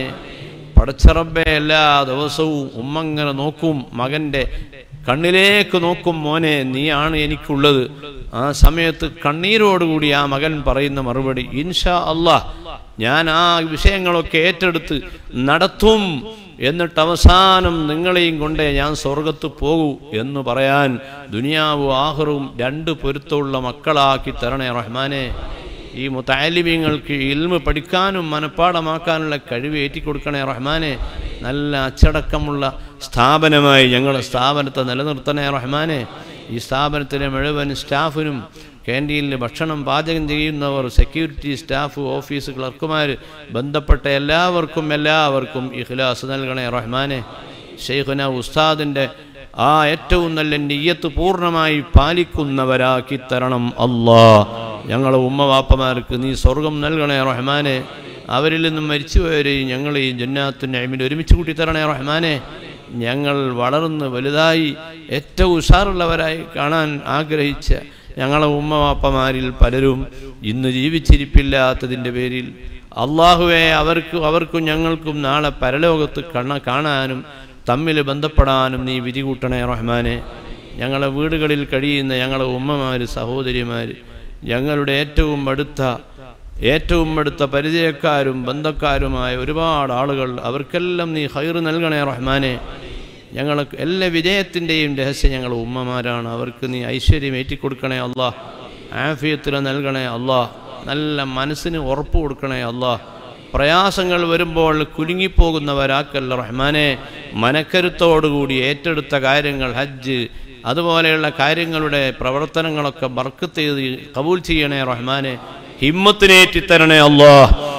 S1: പടച്ചറബെ എല്ലാ ദിവസവും ഉമ്മ ഇങ്ങനെ നോക്കും മകൻ്റെ കണ്ണിലേക്ക് നോക്കും മോനെ നീയാണ് എനിക്കുള്ളത് ആ സമയത്ത് കണ്ണീരോടുകൂടി ആ മകൻ പറയുന്ന മറുപടി ഇൻഷാ അള്ളാഹ് ഞാൻ ആ വിഷയങ്ങളൊക്കെ ഏറ്റെടുത്ത് നടത്തും എന്നിട്ട് അവസാനം നിങ്ങളെയും കൊണ്ടേ ഞാൻ സ്വർഗത്ത് പോകൂ എന്ന് പറയാൻ ദുനിയാവും ആഹ്റവും രണ്ട് പൊരുത്തമുള്ള മക്കളാക്കി തരണേ റഹ്മാനെ ഈ മുത്താലിമ്യങ്ങൾക്ക് ഇൽമ് പഠിക്കാനും മനഃപ്പാടമാക്കാനുള്ള കഴിവ് ഏറ്റിക്കൊടുക്കണേ റഹ്മാനെ നല്ല അച്ചടക്കമുള്ള സ്ഥാപനമായി ഞങ്ങളുടെ സ്ഥാപനത്തെ നിലനിർത്തണേ റഹ്മാനെ ഈ സ്ഥാപനത്തിലെ മുഴുവൻ സ്റ്റാഫിനും ക്യാൻറ്റീനിൽ ഭക്ഷണം പാചകം ചെയ്യുന്നവർ സെക്യൂരിറ്റി സ്റ്റാഫ് ഓഫീസ് ക്ലർക്കുമാർ ബന്ധപ്പെട്ട എല്ലാവർക്കും എല്ലാവർക്കും ഇഖ്ലാസ് നൽകണേ റഹ്മാനെ ഷെയ്ഖുന ഉസ്താദിൻ്റെ ആ ഏറ്റവും നല്ല നെയ്യത്ത് പൂർണ്ണമായി പാലിക്കുന്നവരാക്കി തരണം അല്ലാ ഞങ്ങളെ ഉമ്മവാപ്പമാർക്ക് നീ സ്വർഗം നൽകണേ റഹ്മാനെ അവരിൽ നിന്നും മരിച്ചുപോയവരെയും ഞങ്ങൾ ഈ ജന്നാത്തിൻ്റെ അമിൽ ഒരുമിച്ച് കൂട്ടി തരണേ റഹ്മാനെ ഞങ്ങൾ വളർന്ന് വലുതായി ഏറ്റവും ഉഷാറുള്ളവരായി കാണാൻ ആഗ്രഹിച്ച ഞങ്ങളെ ഉമ്മവാപ്പമാരിൽ പലരും ഇന്ന് ജീവിച്ചിരിപ്പില്ലാത്തതിൻ്റെ പേരിൽ അള്ളാഹുവെ അവർക്ക് അവർക്കും ഞങ്ങൾക്കും നാളെ പരലോകത്ത് കണ കാണാനും തമ്മിൽ ബന്ധപ്പെടാനും നീ വിധി കൂട്ടണേ റഹ്മാനെ ഞങ്ങളെ വീടുകളിൽ കഴിയുന്ന ഞങ്ങളെ ഉമ്മമാർ സഹോദരിമാർ ഞങ്ങളുടെ ഏറ്റവും അടുത്ത ഏറ്റവും അടുത്ത പരിചയക്കാരും ബന്ധക്കാരുമായ ഒരുപാട് ആളുകൾ അവർക്കെല്ലാം നീ ഹൈർ നൽകണേ റഹ്മാനെ ഞങ്ങൾക്ക് എല്ലാ വിജയത്തിൻ്റെയും രഹസ്യം ഞങ്ങൾ ഉമ്മമാരാണ് അവർക്ക് നീ ഐശ്വര്യം ഏറ്റിക്കൊടുക്കണേ അള്ളാഹ് ആഫിയത്തിന് നൽകണേ അള്ളാഹ് നല്ല മനസ്സിന് ഉറപ്പ് കൊടുക്കണേ അള്ളാഹ് പ്രയാസങ്ങൾ വരുമ്പോൾ കുലുങ്ങിപ്പോകുന്നവരാക്കല്ല റഹ്മാനെ മനക്കരുത്തോടുകൂടി ഏറ്റെടുത്ത കാര്യങ്ങൾ ഹജ്ജ് അതുപോലെയുള്ള കാര്യങ്ങളുടെ പ്രവർത്തനങ്ങളൊക്കെ ബർക്കത്ത് ചെയ്ത് കബൂൽ ചെയ്യണേ റഹ്മാനെ ഹിമ്മത്തിനേറ്റിത്തരണേ അള്ളാഹ്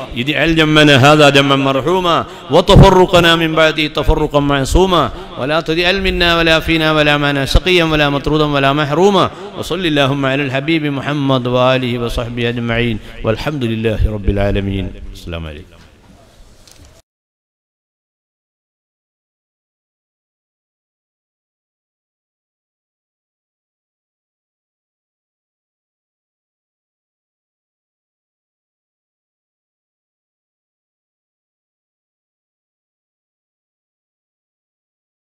S1: اجعل جمعنا هذا جمعا مرحوما وتفرقنا من بعده تفرقا معصوما ولا تجعل منا ولا فينا ولا معنا شقيا ولا مطرودا ولا محروما وصل اللهم على الحبيب محمد وآله وصحبه أجمعين والحمد لله رب العالمين السلام عليكم